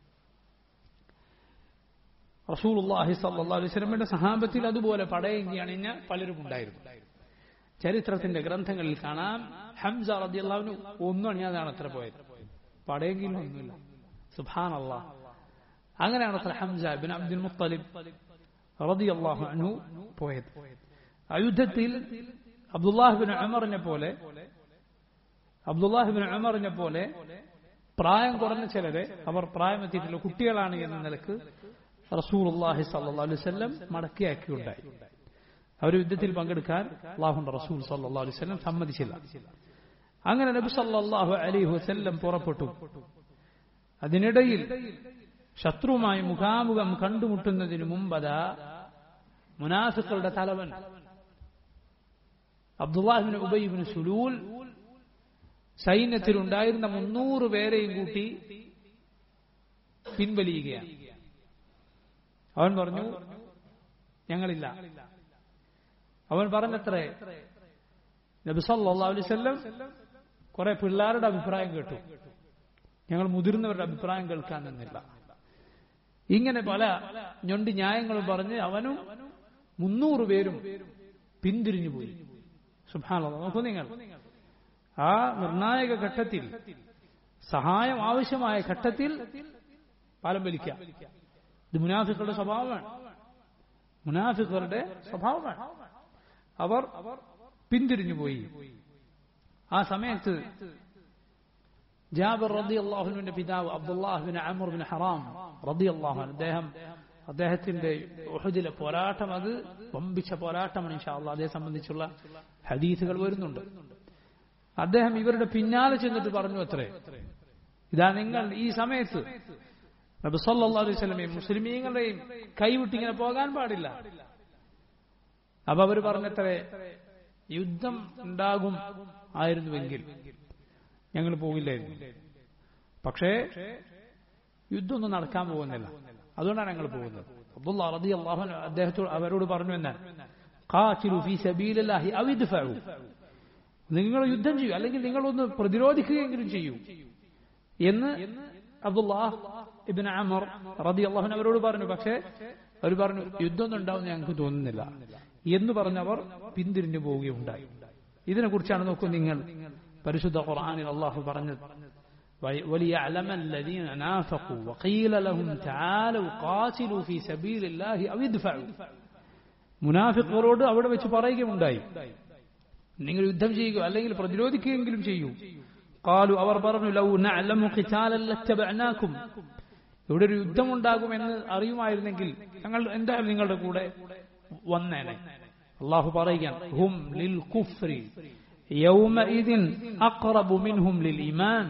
റസൂലുള്ളാഹി സ്വല്ലല്ലാഹു അലൈഹി വസല്ലമയുടെ സഹാബത്തിൽ അതുപോലെ പടയെങ്കി അണിഞ്ഞ പലരും ഉണ്ടായിരുന്നു ചരിത്രത്തിന്റെ ഗ്രന്ഥങ്ങളിൽ കാണാം ഹംസ റളിയല്ലാഹു ഒന്നും അണിയാതാണ് അത്ര പോയത് പടയെങ്കിലും സുബ്ഹാനല്ലാഹ് അങ്ങനെയാണ് അത്ര ഹംസ ബിൻ അബ്ദുൽ മുത്തലിബ് റളിയല്ലാഹു അൻഹു പോയത് ആ യുദ്ധത്തിൽ അബ്ദുല്ലാഹിബിൻ ഉമറിനെ പോലെ അബ്ദുല്ലാഹിബിൻ ഉമറിനെ പോലെ പ്രായം കുറഞ്ഞ ചിലരെ അവർ പ്രായമെത്തിയിട്ടുള്ള കുട്ടികളാണ് എന്ന നിലക്ക് റസൂലുള്ളാഹി സല്ലല്ലാഹു അലൈഹി വസല്ലം മടക്കിയാക്കിയുണ്ടായി അവർ യുദ്ധത്തിൽ പങ്കെടുക്കാൻ അള്ളാഹുന്റെ റസൂൽ സല്ലല്ലാഹു അലൈഹി വസല്ലം സമ്മതിച്ചില്ല അങ്ങനെ നബി സല്ലല്ലാഹു അലൈഹി വസല്ലം പുറപ്പെട്ടു അതിനിടയിൽ ശത്രുവുമായി മുഖാമുഖം കണ്ടുമുട്ടുന്നതിന് മുമ്പതാ മുനാഫിക്കളുടെ തലവൻ അബ്ദുല്ലാഹിബിന് ഉബൈബിന് സുലൂൽ സൈന്യത്തിലുണ്ടായിരുന്ന മുന്നൂറ് പേരെയും കൂട്ടി പിൻവലിയുകയാണ് അവൻ പറഞ്ഞു ഞങ്ങളില്ല അവൻ പറഞ്ഞത്രേ നബി സല്ലല്ലാഹു അലൈഹി വസല്ലം കുറെ പിള്ളേരുടെ അഭിപ്രായം കേട്ടു ഞങ്ങൾ മുതിർന്നവരുടെ അഭിപ്രായം കേൾക്കാൻ നിന്നില്ല ഇങ്ങനെ പല ഞൊണ്ടി ന്യായങ്ങളും പറഞ്ഞ് അവനും മുന്നൂറ് പേരും പിന്തിരിഞ്ഞു പോയി സുഭാനുള്ള നോക്കൂ നിങ്ങൾ ആ നിർണായക ഘട്ടത്തിൽ സഹായം ആവശ്യമായ ഘട്ടത്തിൽ പാലം വലിക്കാം ഇത് മുനാഫിക്കളുടെ സ്വഭാവമാണ് മുനാഫിക്കളുടെ സ്വഭാവമാണ് അവർ പിന്തിരിഞ്ഞു പോയി ആ സമയത്ത് ജാബിർ റതി അള്ളാഹുവിന്റെ പിതാവ് അബ്ദുല്ലാഹുബിൻ അമർ ബിൻ ഹറാം റതി അള്ളാഹു അദ്ദേഹം അദ്ദേഹത്തിന്റെ ഉഹദിലെ പോരാട്ടം അത് വമ്പിച്ച പോരാട്ടമാണ് ഇൻഷാ അള്ളാഹ് അതേ സംബന്ധിച്ചുള്ള ഹദീസുകൾ വരുന്നുണ്ട് അദ്ദേഹം ഇവരുടെ പിന്നാലെ ചെന്നിട്ട് പറഞ്ഞു അത്രേ ഇതാ നിങ്ങൾ ഈ സമയത്ത് നബി സല്ലല്ലാഹു അലൈഹി വസല്ലമയും മുസ്ലിമീങ്ങളുടെയും കൈവിട്ടിങ്ങനെ പോകാൻ പാടില്ല അപ്പൊ അവർ പറഞ്ഞത്രേ യുദ്ധം ഉണ്ടാകും ആയിരുന്നുവെങ്കിൽ ഞങ്ങൾ പോകില്ലായിരുന്നു പക്ഷേ യുദ്ധമൊന്നും നടക്കാൻ പോകുന്നില്ല അതുകൊണ്ടാണ് ഞങ്ങൾ പോകുന്നത് അബ്ദുള്ള റതി അള്ളാഹു അദ്ദേഹത്തോട് അവരോട് പറഞ്ഞു എന്നാണ് ഖാതിലു ഫീ സബീലില്ലാഹി ഔ ഇദ്ഫഉ നിങ്ങൾ യുദ്ധം ചെയ്യൂ അല്ലെങ്കിൽ നിങ്ങളൊന്ന് പ്രതിരോധിക്കുകയെങ്കിലും ചെയ്യൂ എന്ന് അബ്ദുല്ലാഹ് ഇബിൻ അമർ റതി അള്ളാഹുൻ അവരോട് പറഞ്ഞു പക്ഷേ അവർ പറഞ്ഞു യുദ്ധമൊന്നും ഉണ്ടാവുമെന്ന് ഞങ്ങൾക്ക് തോന്നുന്നില്ല എന്ന് പറഞ്ഞവർ പിന്തിരിഞ്ഞു പോവുകയുണ്ടായി ഇതിനെക്കുറിച്ചാണ് നോക്കൂ നിങ്ങൾ പരിശുദ്ധ ഖുർആനിൽ അള്ളാഹു പറഞ്ഞത് وليعلم الذين نافقوا وقيل لهم تعالوا قاتلوا في سبيل الله أو ادفعوا മുനാഫിഖുകളോട് അവിടെ വെച്ച് പറയുകയുണ്ടായി നിങ്ങൾ യുദ്ധം ചെയ്യുക അല്ലെങ്കിൽ പ്രതിരോധിക്കുകയെങ്കിലും ചെയ്യൂ കാലു അവർ പറഞ്ഞു ലൗ നഅലമു ഖിതാലൻ ലത്തബഅനാകും ഇവിടെ ഒരു യുദ്ധമുണ്ടാകുമെന്ന് അറിയുമായിരുന്നെങ്കിൽ ഞങ്ങൾ എന്തായാലും നിങ്ങളുടെ കൂടെ വന്നേനെ അള്ളാഹു പറയുകയാണ് ഹും ലിൽ കുഫ്രി യൗമഇദിൻ അഖറബു മിൻഹും ലിൽ ഈമാൻ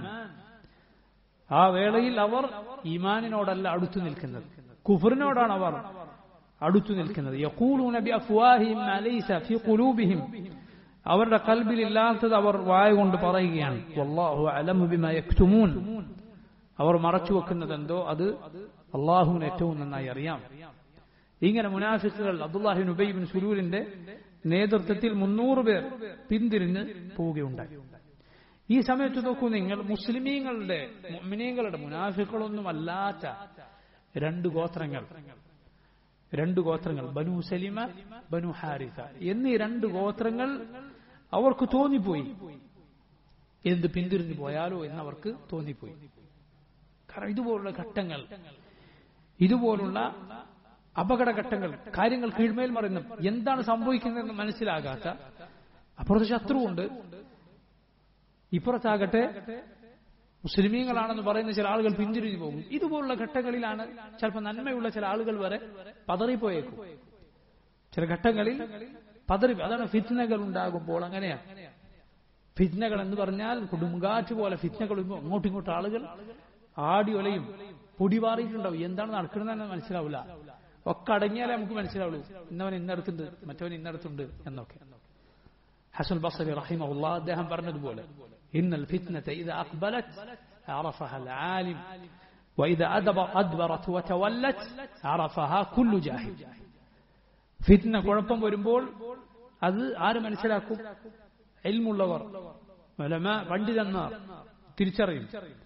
ആ വേളയിൽ അവർ ഈമാനിനോടല്ല അടുത്തു നിൽക്കുന്നത് കുഫറിനോടാണ് അവർ അടുത്തു നിൽക്കുന്നത് യഖൂലൂന ബിഅഫ്വാഹിഹിം മാ ലൈസ ഫീ ഖുലൂബിഹിം അവരുടെ കൽബിൽ ഇല്ലാത്തത് അവർ വായ കൊണ്ട് പറയുകയാണ് വല്ലാഹു അലമു ബിമാ യക്തുമൂൻ അവർ മറച്ചു വെക്കുന്നത് എന്തോ അത് അള്ളാഹുവിന് ഏറ്റവും നന്നായി അറിയാം ഇങ്ങനെ മുനാഫിക്കുകൾ അബ്ദുല്ലാഹിബിൻ ഉബൈബിൻ സുലൂലിന്റെ നേതൃത്വത്തിൽ മുന്നൂറ് പേർ പിന്തിരിഞ്ഞ് പോവുകയുണ്ടായി ഈ സമയത്ത് നോക്കൂ നിങ്ങൾ മുസ്ലിമീങ്ങളുടെ മുഅ്മിനീങ്ങളുടെ മുനാഫിക്കുകളൊന്നും അല്ലാത്ത രണ്ട് ഗോത്രങ്ങൾ രണ്ട് ഗോത്രങ്ങൾ ബനു സലിമ ബനു ഹാരിസ എന്നീ രണ്ട് ഗോത്രങ്ങൾ അവർക്ക് തോന്നിപ്പോയി എന്ത് പിന്തിരിഞ്ഞു പോയാലോ എന്ന് അവർക്ക് തോന്നിപ്പോയി കാരണം ഇതുപോലുള്ള ഘട്ടങ്ങൾ ഇതുപോലുള്ള അപകടഘട്ടങ്ങൾ കാര്യങ്ങൾ കീഴ്മേൽ മറിയുന്നു എന്താണ് സംഭവിക്കുന്നതെന്ന് മനസ്സിലാകാത്ത അപ്പുറത്ത് ശത്രുവുണ്ട് ഇപ്പുറത്താകട്ടെ മുസ്ലിമീങ്ങളാണെന്ന് പറയുന്ന ചില ആളുകൾ പിന്തിരിഞ്ഞു പോകും ഇതുപോലുള്ള ഘട്ടങ്ങളിലാണ് ചിലപ്പോൾ നന്മയുള്ള ചില ആളുകൾ വരെ പതറിപ്പോയേക്കും ചില ഘട്ടങ്ങളിൽ പതറി അതാണ് ഫിറ്റ്നകൾ ഉണ്ടാകുമ്പോൾ അങ്ങനെയാണ് ഫിറ്റ്നകൾ എന്ന് പറഞ്ഞാൽ കൊടുങ്കാറ്റ് പോലെ ഫിറ്റ്നകൾ അങ്ങോട്ടും ഇങ്ങോട്ടും ആളുകൾ ആടി ഒലയും പൊടിപാറിയിട്ടുണ്ടാവും എന്താണ് നടക്കുന്നതെന്ന് മനസ്സിലാവില്ല ഒക്കെ അടങ്ങിയാലേ നമുക്ക് മനസ്സിലാവുള്ളൂ ഇന്നവൻ ഇന്നടത്തുണ്ട് മറ്റവൻ ഇന്നടത്തുണ്ട് എന്നൊക്കെ ഹസൻ ബസരി റഹിമഹുല്ല അദ്ദേഹം പറഞ്ഞതുപോലെ ഇന്നൽ ഫിത്നത ഇത് അക്ബലത് عرفها العالم وإذا أدبر أدبرت وتولت عرفها كل جاهل ഫിത്ന കുഴപ്പം വരുമ്പോൾ അത് ആര് മനസ്സിലാക്കും എൽമുള്ളവർ പണ്ഡിതന്മാർ തിരിച്ചറിയും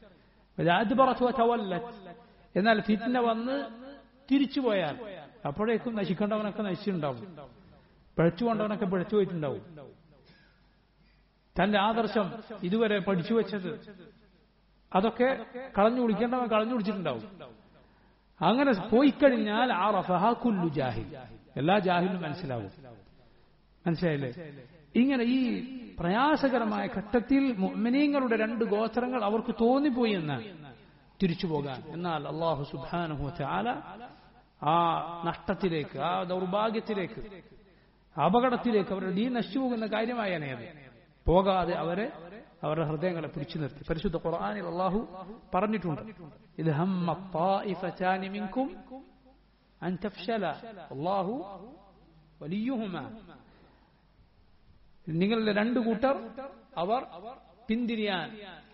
എന്നാൽ ഫിത്ന വന്ന് തിരിച്ചുപോയാൽ അപ്പോഴേക്കും നശിക്കേണ്ടവനൊക്കെ നശിച്ചിട്ടുണ്ടാവും പിഴച്ചു കൊണ്ടവനൊക്കെ പിഴച്ചു പോയിട്ടുണ്ടാവും തന്റെ ആദർശം ഇതുവരെ പഠിച്ചു വെച്ചത് അതൊക്കെ കളഞ്ഞു കുടിക്കേണ്ടവൻ കളഞ്ഞു കുടിച്ചിട്ടുണ്ടാവും അങ്ങനെ പോയിക്കഴിഞ്ഞാൽ ആ റഫഹ കുല്ലു ജാഹിൽ എല്ലാ ജാഹിലും മനസ്സിലാവും മനസ്സിലായില്ലേ ഇങ്ങനെ ഈ പ്രയാസകരമായ ഘട്ടത്തിൽ മുഅ്മിനീങ്ങളുടെ രണ്ട് ഗോത്രങ്ങൾ അവർക്ക് തോന്നിപ്പോയി എന്ന് തിരിച്ചു പോകാൻ എന്നാൽ അള്ളാഹു സുബാനുഹു ചാല ആ നഷ്ടത്തിലേക്ക് ആ ദൗർഭാഗ്യത്തിലേക്ക് അപകടത്തിലേക്ക് അവരുടെ ദീൻ നശിച്ചു പോകുന്ന കാര്യമായാണ് അത് പോകാതെ അവരെ അവരുടെ ഹൃദയങ്ങളെ പിടിച്ചു നിർത്തി പരിശുദ്ധ ഖുർആനിൽ അള്ളാഹു പറഞ്ഞിട്ടുണ്ട് ഇത് ഹമ്മ ത്വാഇഫതാനി മിൻകും അൻ തഫ്ശല അല്ലാഹു വലിയുഹുമ നിങ്ങളുടെ രണ്ട് കൂട്ടർ അവർ പിന്തിരിയാൻ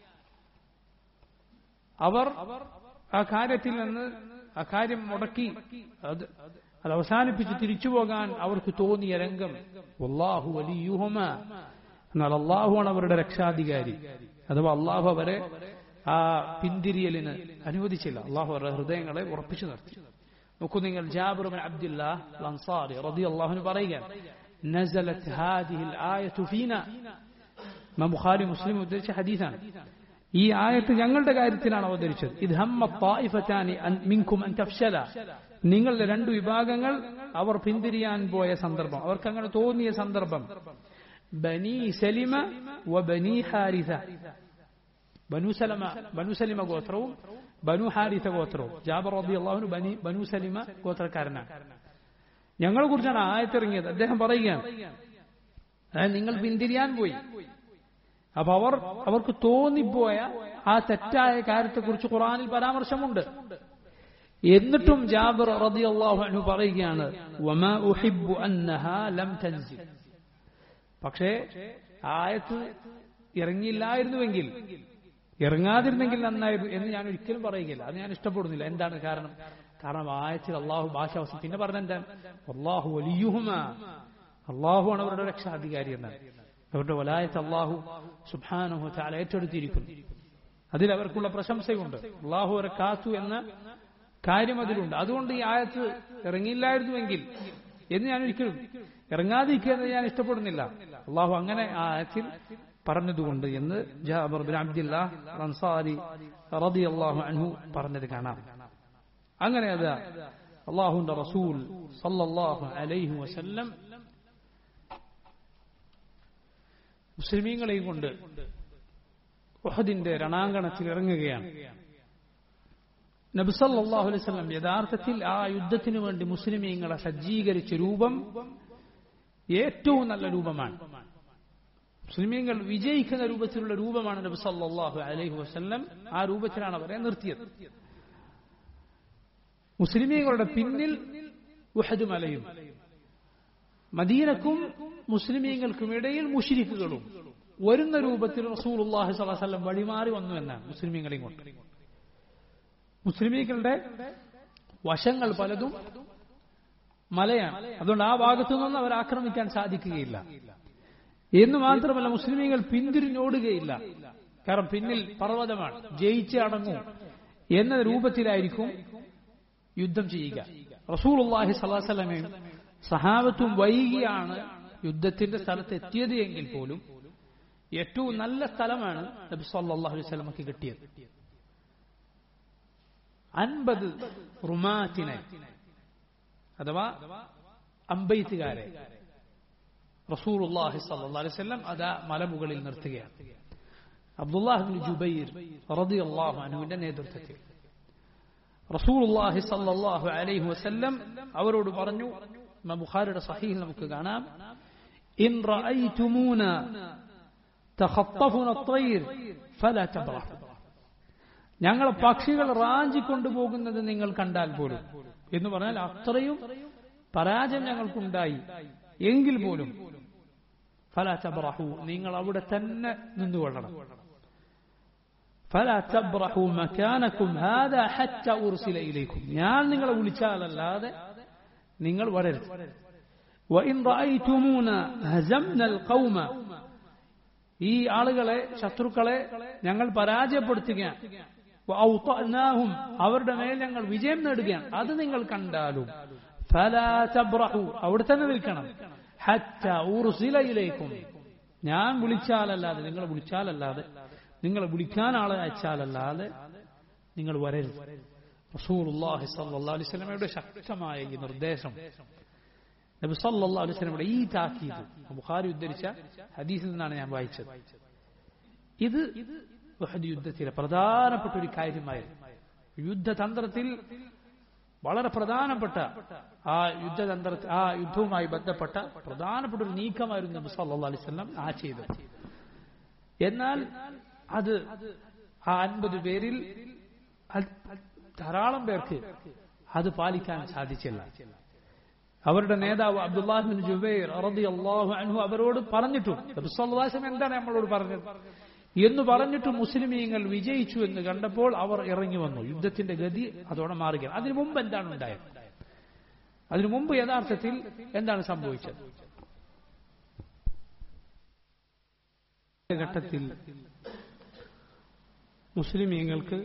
അവർ ആ കാര്യത്തിൽ നിന്ന് ആ കാര്യം മുടക്കി അത് അത് അവസാനിപ്പിച്ച് തിരിച്ചു പോകാൻ അവർക്ക് തോന്നിയ രംഗം വല്ലാഹു വലിയുഹുമ എന്നാൽ അള്ളാഹുവാണ് അവരുടെ രക്ഷാധികാരി അഥവാ അള്ളാഹു അവരെ ആ പിന്തിരിയലിന് അനുവദിച്ചില്ല അള്ളാഹു അവരുടെ ഹൃദയങ്ങളെ ഉറപ്പിച്ചു നിർത്തി നോക്കൂ നിങ്ങൾ ജാബിറുബിൻ അബ്ദുല്ലാ അൻസാരി റതി അള്ളാഹുന് പറയുക نزلت هذه الآية فينا ما ബുഖാരി മുസ്ലിം ഉദ്ധരിച്ച ഹദീസാണ് ഈ ആയത്ത് ഞങ്ങളുടെ കാര്യത്തിലാണ് അവതരിച്ചത് ഇത് ഹമ്മ ത്വാഇഫതാനി അൻ- മിൻകും അൻ തഫ്ശല നിങ്ങളുടെ രണ്ടു വിഭാഗങ്ങൾ അവർ പിന്തിരിയാൻ പോയ സന്ദർഭം അവർക്ക് അങ്ങനെ തോന്നിയ സന്ദർഭം ബനി സലിമ വ Bani Haris Banu Salama Banu Salima ഗോത്രവും ബനു ഹാരിസ ഗോത്രവും ജാബർ റബി അള്ളാഹുന് ബനി ബനു സലിമ ഗോത്രക്കാരനാണ് ഞങ്ങളെ കുറിച്ചാണ് ആയത്തിറങ്ങിയത് അദ്ദേഹം പറയുകയാണ് അതായത് നിങ്ങൾ പിന്തിരിയാൻ പോയി അപ്പൊ അവർ അവർക്ക് തോന്നിപ്പോയ ആ തെറ്റായ കാര്യത്തെക്കുറിച്ച് ഖുറാനിൽ പരാമർശമുണ്ട് എന്നിട്ടും ജാബിർ റളിയല്ലാഹു അൻഹു പറയുകയാണ് വമാ ഉഹിബ്ബു അന്നഹാ ലം തൻസിൽ പക്ഷേ ആയത്ത് ഇറങ്ങിയില്ലായിരുന്നുവെങ്കിൽ ഇറങ്ങാതിരുന്നെങ്കിൽ നന്നായിരുന്നു എന്ന് ഞാൻ ഒരിക്കലും പറയുകയില്ല അത് ഞാൻ ഇഷ്ടപ്പെടുന്നില്ല എന്താണ് കാരണം കാരണം ആയത്തിൽ അള്ളാഹു ഭാഷാവസം പിന്നെ പറഞ്ഞ എന്താ അള്ളാഹു വലിയുഹുമ അള്ളാഹുവാണ് അവരുടെ രക്ഷാധികാരി എന്നാണ് അവരുടെ വലായത്ത് അള്ളാഹു സുബാനുഹു താല ഏറ്റെടുത്തിരിക്കുന്നു അതിൽ അവർക്കുള്ള പ്രശംസയുണ്ട് അള്ളാഹു അവരെ കാത്തു എന്ന കാര്യം അതിലുണ്ട് അതുകൊണ്ട് ഈ ആയത്ത് ഇറങ്ങിയില്ലായിരുന്നുവെങ്കിൽ എന്ന് ഞാൻ ഒരിക്കലും ഇറങ്ങാതിരിക്കുക എന്ന് ഞാൻ ഇഷ്ടപ്പെടുന്നില്ല അള്ളാഹു അങ്ങനെ ആ ആയത്തിൽ പറഞ്ഞതുകൊണ്ട് എന്ന് ജാബർ ബിൻ അബ്ദില്ല അൻസാരി റളിയല്ലാഹു അൻഹു പറഞ്ഞത് കാണാം അങ്ങനെ അത് അള്ളാഹുന്റെ റസൂൽ സല്ലല്ലാഹു അലൈഹി വസല്ലം മുസ്ലിമീങ്ങളെയും കൊണ്ട് ഉഹദിന്റെ രണാങ്കണത്തിൽ ഇറങ്ങുകയാണ് നബിസല്ലാഹു അലൈഹി സ്വലം യഥാർത്ഥത്തിൽ ആ യുദ്ധത്തിന് വേണ്ടി മുസ്ലിമീങ്ങളെ സജ്ജീകരിച്ച രൂപം ഏറ്റവും നല്ല രൂപമാണ് മുസ്ലിമീങ്ങൾ വിജയിക്കുന്ന രൂപത്തിലുള്ള രൂപമാണ് നബി സല്ലാഹു അലൈഹി വസ്ല്ലം ആ രൂപത്തിലാണ് അവരെ നിർത്തിയത് മുസ്ലിമീങ്ങളുടെ പിന്നിൽ ഉഹദ് മലയും മദീനക്കും മുസ്ലിമീങ്ങൾക്കും ഇടയിൽ മുഷിരിക്കുകളും വരുന്ന രൂപത്തിൽ റസൂൽ അള്ളാഹി സ്വലം വഴിമാറി വന്നു എന്നാണ് മുസ്ലിമീങ്ങളെയും കൊണ്ട് മുസ്ലിമീങ്ങളുടെ വശങ്ങൾ പലതും മലയാണ് അതുകൊണ്ട് ആ ഭാഗത്തു നിന്ന് അവർ ആക്രമിക്കാൻ സാധിക്കുകയില്ല എന്ന് മാത്രമല്ല മുസ്ലിമീങ്ങൾ പിന്തിരിഞ്ഞോടുകയില്ല കാരണം പിന്നിൽ പർവ്വതമാണ് ജയിച്ച് അടങ്ങും എന്ന രൂപത്തിലായിരിക്കും യുദ്ധം ചെയ്യുക റസൂൽ അള്ളാഹി സ്വലാസ്ലമയും സഹാബത്തും വൈകിയാണ് യുദ്ധത്തിന്റെ സ്ഥലത്ത് എത്തിയത് എങ്കിൽ പോലും ഏറ്റവും നല്ല സ്ഥലമാണ് നബി സല്ലാഹു അലൈഹി സ്വലമക്ക് കിട്ടിയത് അൻപത് റുമാറ്റിനെ അഥവാ അമ്പെയ്ത്തുകാരെ റസൂലുള്ളാഹി സ്വല്ലല്ലാഹു അലൈഹി വസല്ലം അതാ മലമുകളിൽ നിർത്തുകയാണ് അബ്ദുല്ലാഹിബ്നു ജുബൈർ റളിയല്ലാഹു അൻഹുവിന്റെ നേതൃത്വത്തിൽ റസൂലുള്ളാഹി സ്വല്ലല്ലാഹു അലൈഹി വസല്ലം അവരോട് പറഞ്ഞു ബുഖാരിയുടെ സഹീഹിൽ നമുക്ക് കാണാം ഇൻ റഅയ്തുമൂന തഖത്തഫുന الطير فلا تبرحوا ഞങ്ങൾ പക്ഷികൾ റാഞ്ചി കൊണ്ടുപോകുന്നത് നിങ്ങൾ കണ്ടാൽ പോലും എന്ന് പറഞ്ഞാൽ അത്രയും പരാജയം ഞങ്ങൾക്കുണ്ടായി എങ്കിൽ പോലും ഫല തബ്രഹു നിങ്ങൾ അവിടെ തന്നെ നിന്നുകൊള്ളണം ഫല തബ്രഹു മക്കാനക്കും ഹാദാ ഹത്ത ഉർസില ഇലൈക്കും ഞാൻ നിങ്ങളെ വിളിച്ചാലല്ലാതെ നിങ്ങൾ വരരുത് وإن رأيتمونا هزمنا القوم ഈ ആളുകളെ ശത്രുക്കളെ ഞങ്ങൾ പരാജയപ്പെടുത്തുകയാണ് ഔതഅനാഹും അവരുടെ മേൽ ഞങ്ങൾ വിജയം നേടുകയാണ് അത് നിങ്ങൾ കണ്ടാലും ഫലാ തബ്റഹു അവിടെ തന്നെ നിൽക്കണം ഹത്ത ഉർസില ഇലൈക്കും ഞാൻ വിളിച്ചാലല്ലാതെ നിങ്ങൾ വിളിച്ചാലല്ലാതെ നിങ്ങൾ വിളിക്കാൻ ആളെ അയച്ചാലല്ലാതെ നിങ്ങൾ വരരുത് റസൂലുള്ളാഹി സ്വല്ലല്ലാഹു അലൈഹി വസല്ലമയുടെ ശക്തമായ ഈ നിർദ്ദേശം നബി സല്ലല്ലാഹു അലൈഹി വസല്ലമയുടെ ഈ താക്കീത് ബുഖാരി ഉദ്ധരിച്ച ഹദീസിൽ നിന്നാണ് ഞാൻ വായിച്ചത് ഇത് ഉഹദ് യുദ്ധത്തിലെ പ്രധാനപ്പെട്ട ഒരു കാര്യമായിരുന്നു യുദ്ധതന്ത്രത്തിൽ വളരെ പ്രധാനപ്പെട്ട ആ യുദ്ധതന്ത്ര ആ യുദ്ധവുമായി ബന്ധപ്പെട്ട പ്രധാനപ്പെട്ട ഒരു നീക്കമായിരുന്നു നബി സല്ലല്ലാഹു അലൈഹി വസല്ലം ആ ചെയ്തത് എന്നാൽ അത് ആ അൻപത് പേരിൽ അത് ധാരാളം പേർക്ക് അത് പാലിക്കാൻ സാധിച്ചില്ല അവരുടെ നേതാവ് അബ്ദുല്ലാഹിബിൻ ജുബൈർ റളിയല്ലാഹു അൻഹു അവരോട് പറഞ്ഞിട്ടും നബി സല്ലല്ലാഹു അലൈഹി വസല്ലം എന്താണ് നമ്മളോട് പറഞ്ഞത് എന്ന് പറഞ്ഞിട്ട് മുസ്ലിമീങ്ങൾ വിജയിച്ചു എന്ന് കണ്ടപ്പോൾ അവർ ഇറങ്ങി വന്നു യുദ്ധത്തിന്റെ ഗതി അതോടെ മാറുകയാണ് അതിനു മുമ്പ് എന്താണ് ഉണ്ടായത് അതിനു മുമ്പ് യഥാർത്ഥത്തിൽ എന്താണ് സംഭവിച്ചത് ഘട്ടത്തിൽ മുസ്ലിമീങ്ങൾക്ക്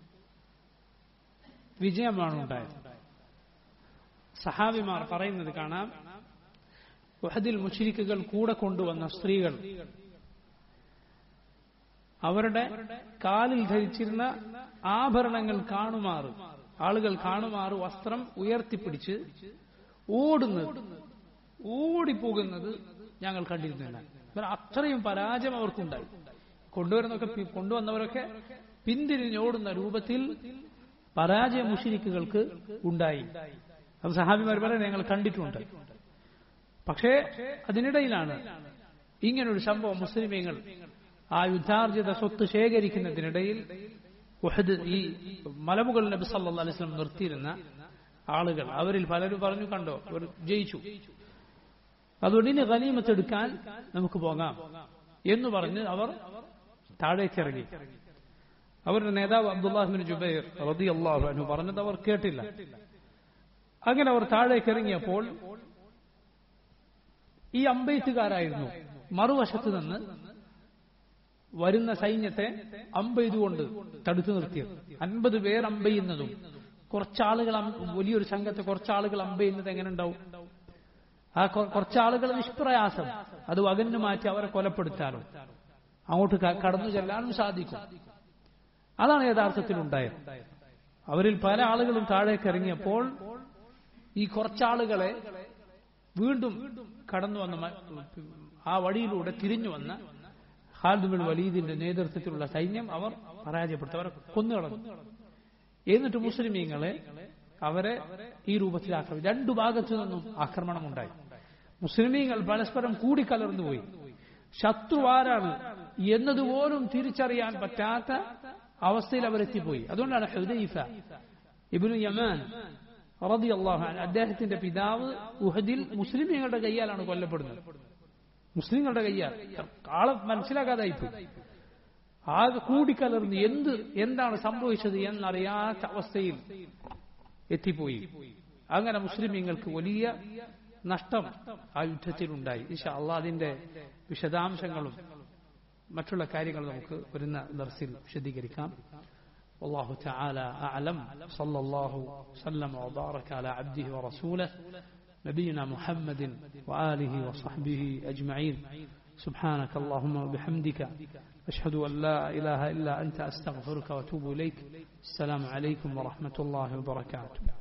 വിജയമാണ് ഉണ്ടായത് സഹാബിമാർ പറയുന്നത് കാണാം വഹദിൽ മുഷിരിക്കുകൾ കൂടെ കൊണ്ടുവന്ന സ്ത്രീകൾ അവരുടെ കാലിൽ ധരിച്ചിരുന്ന ആഭരണങ്ങൾ കാണുമാറ് ആളുകൾ കാണുമാറ് വസ്ത്രം ഉയർത്തിപ്പിടിച്ച് ഓടുന്നത് ഓടിപ്പോകുന്നത് ഞങ്ങൾ കണ്ടിരുന്നില്ല അത്രയും പരാജയം അവർക്കുണ്ടായി കൊണ്ടുവരുന്നൊക്കെ കൊണ്ടുവന്നവരൊക്കെ പിന്തിരിഞ്ഞോടുന്ന രൂപത്തിൽ പരാജയ മുഷിരിക്കുകൾക്ക് ഉണ്ടായി അത് സഹാബിമാർ പറയാൻ ഞങ്ങൾ കണ്ടിട്ടുണ്ട് പക്ഷേ അതിനിടയിലാണ് ഇങ്ങനൊരു സംഭവം മുസ്ലിമീങ്ങൾ ആ യുദ്ധാർജിത സ്വത്ത് ശേഖരിക്കുന്നതിനിടയിൽ ഉഹദ് ഈ മലമുകൾ നബി സല്ലാ അലൈസ്ലം നിർത്തിയിരുന്ന ആളുകൾ അവരിൽ പലരും പറഞ്ഞു കണ്ടോ അവർ ജയിച്ചു അതുകൊണ്ട് ഇനി ഗനീമത്ത് എടുക്കാൻ നമുക്ക് പോകാം എന്ന് പറഞ്ഞ് അവർ താഴേക്കിറങ്ങി അവരുടെ നേതാവ് അബ്ദുല്ലാഹിബിൻ ജുബൈർ റതി അള്ളാഹു അനു പറഞ്ഞത് അവർ കേട്ടില്ല അങ്ങനെ അവർ താഴേക്ക് ഇറങ്ങിയപ്പോൾ ഈ അമ്പെയ്ത്തുകാരായിരുന്നു മറുവശത്ത് നിന്ന് വരുന്ന സൈന്യത്തെ അമ്പെയ്തുകൊണ്ട് തടുത്തു നിർത്തിയത് അൻപത് പേർ അമ്പെയ്യുന്നതും കുറച്ചാളുകൾ വലിയൊരു സംഘത്തെ കുറച്ചാളുകൾ അമ്പെയ്യുന്നത് എങ്ങനെ ഉണ്ടാവും ആ കുറച്ചാളുകൾ നിഷ്പ്രയാസം അത് അകന്നു മാറ്റി അവരെ കൊലപ്പെടുത്താനും അങ്ങോട്ട് കടന്നു ചെല്ലാനും സാധിക്കും അതാണ് യഥാർത്ഥത്തിൽ ഉണ്ടായത് അവരിൽ പല ആളുകളും താഴേക്ക് ഇറങ്ങിയപ്പോൾ ഈ കുറച്ചാളുകളെ വീണ്ടും കടന്നു വന്ന ആ വഴിയിലൂടെ തിരിഞ്ഞു വന്ന ഖാലിദ് വലീദിന്റെ നേതൃത്വത്തിലുള്ള സൈന്യം അവർ പരാജയപ്പെടുത്തി അവരെ കൊന്നുകളഞ്ഞു എന്നിട്ട് മുസ്ലിമീങ്ങളെ അവരെ ഈ രൂപത്തിൽ ആക്രമിച്ചു രണ്ടു ഭാഗത്തു നിന്നും ആക്രമണം ഉണ്ടായി മുസ്ലിമീങ്ങൾ പരസ്പരം കൂടിക്കലർന്നുപോയി ശത്രു ആരാണ് എന്നതുപോലും തിരിച്ചറിയാൻ പറ്റാത്ത അവസ്ഥയിൽ അവരെത്തിപ്പോയി അതുകൊണ്ടാണ് ഹുദൈഫ ഇബിനു യമാൻ റതി അള്ളാഹു അദ്ദേഹത്തിന്റെ പിതാവ് ഉഹദിൽ മുസ്ലിമീങ്ങളുടെ കയ്യാലാണ് കൊല്ലപ്പെടുന്നത് മുസ്ലിങ്ങളുടെ കയ്യാൽ ആളെ മനസ്സിലാക്കാതായിപ്പോയി ആകെ കൂടിക്കലർന്ന് എന്ത് എന്താണ് സംഭവിച്ചത് എന്നറിയാത്ത അവസ്ഥയിൽ എത്തിപ്പോയി അങ്ങനെ മുസ്ലിമീങ്ങൾക്ക് വലിയ നഷ്ടം ആ യുദ്ധത്തിലുണ്ടായി ഇഷാ അള്ളാഹ് അതിന്റെ വിശദാംശങ്ങളും മറ്റുള്ള കാര്യങ്ങൾ നമുക്ക് വരുന്ന ദർസിൽ വിശദീകരിക്കാം والله تعالى أعلم صلى الله وسلم وبارك على عبده ورسوله نبينا محمد وآله وصحبه أجمعين سبحانك اللهم وبحمدك أشهد أن لا إله إلا أنت أستغفرك وأتوب إليك السلام عليكم ورحمة الله وبركاته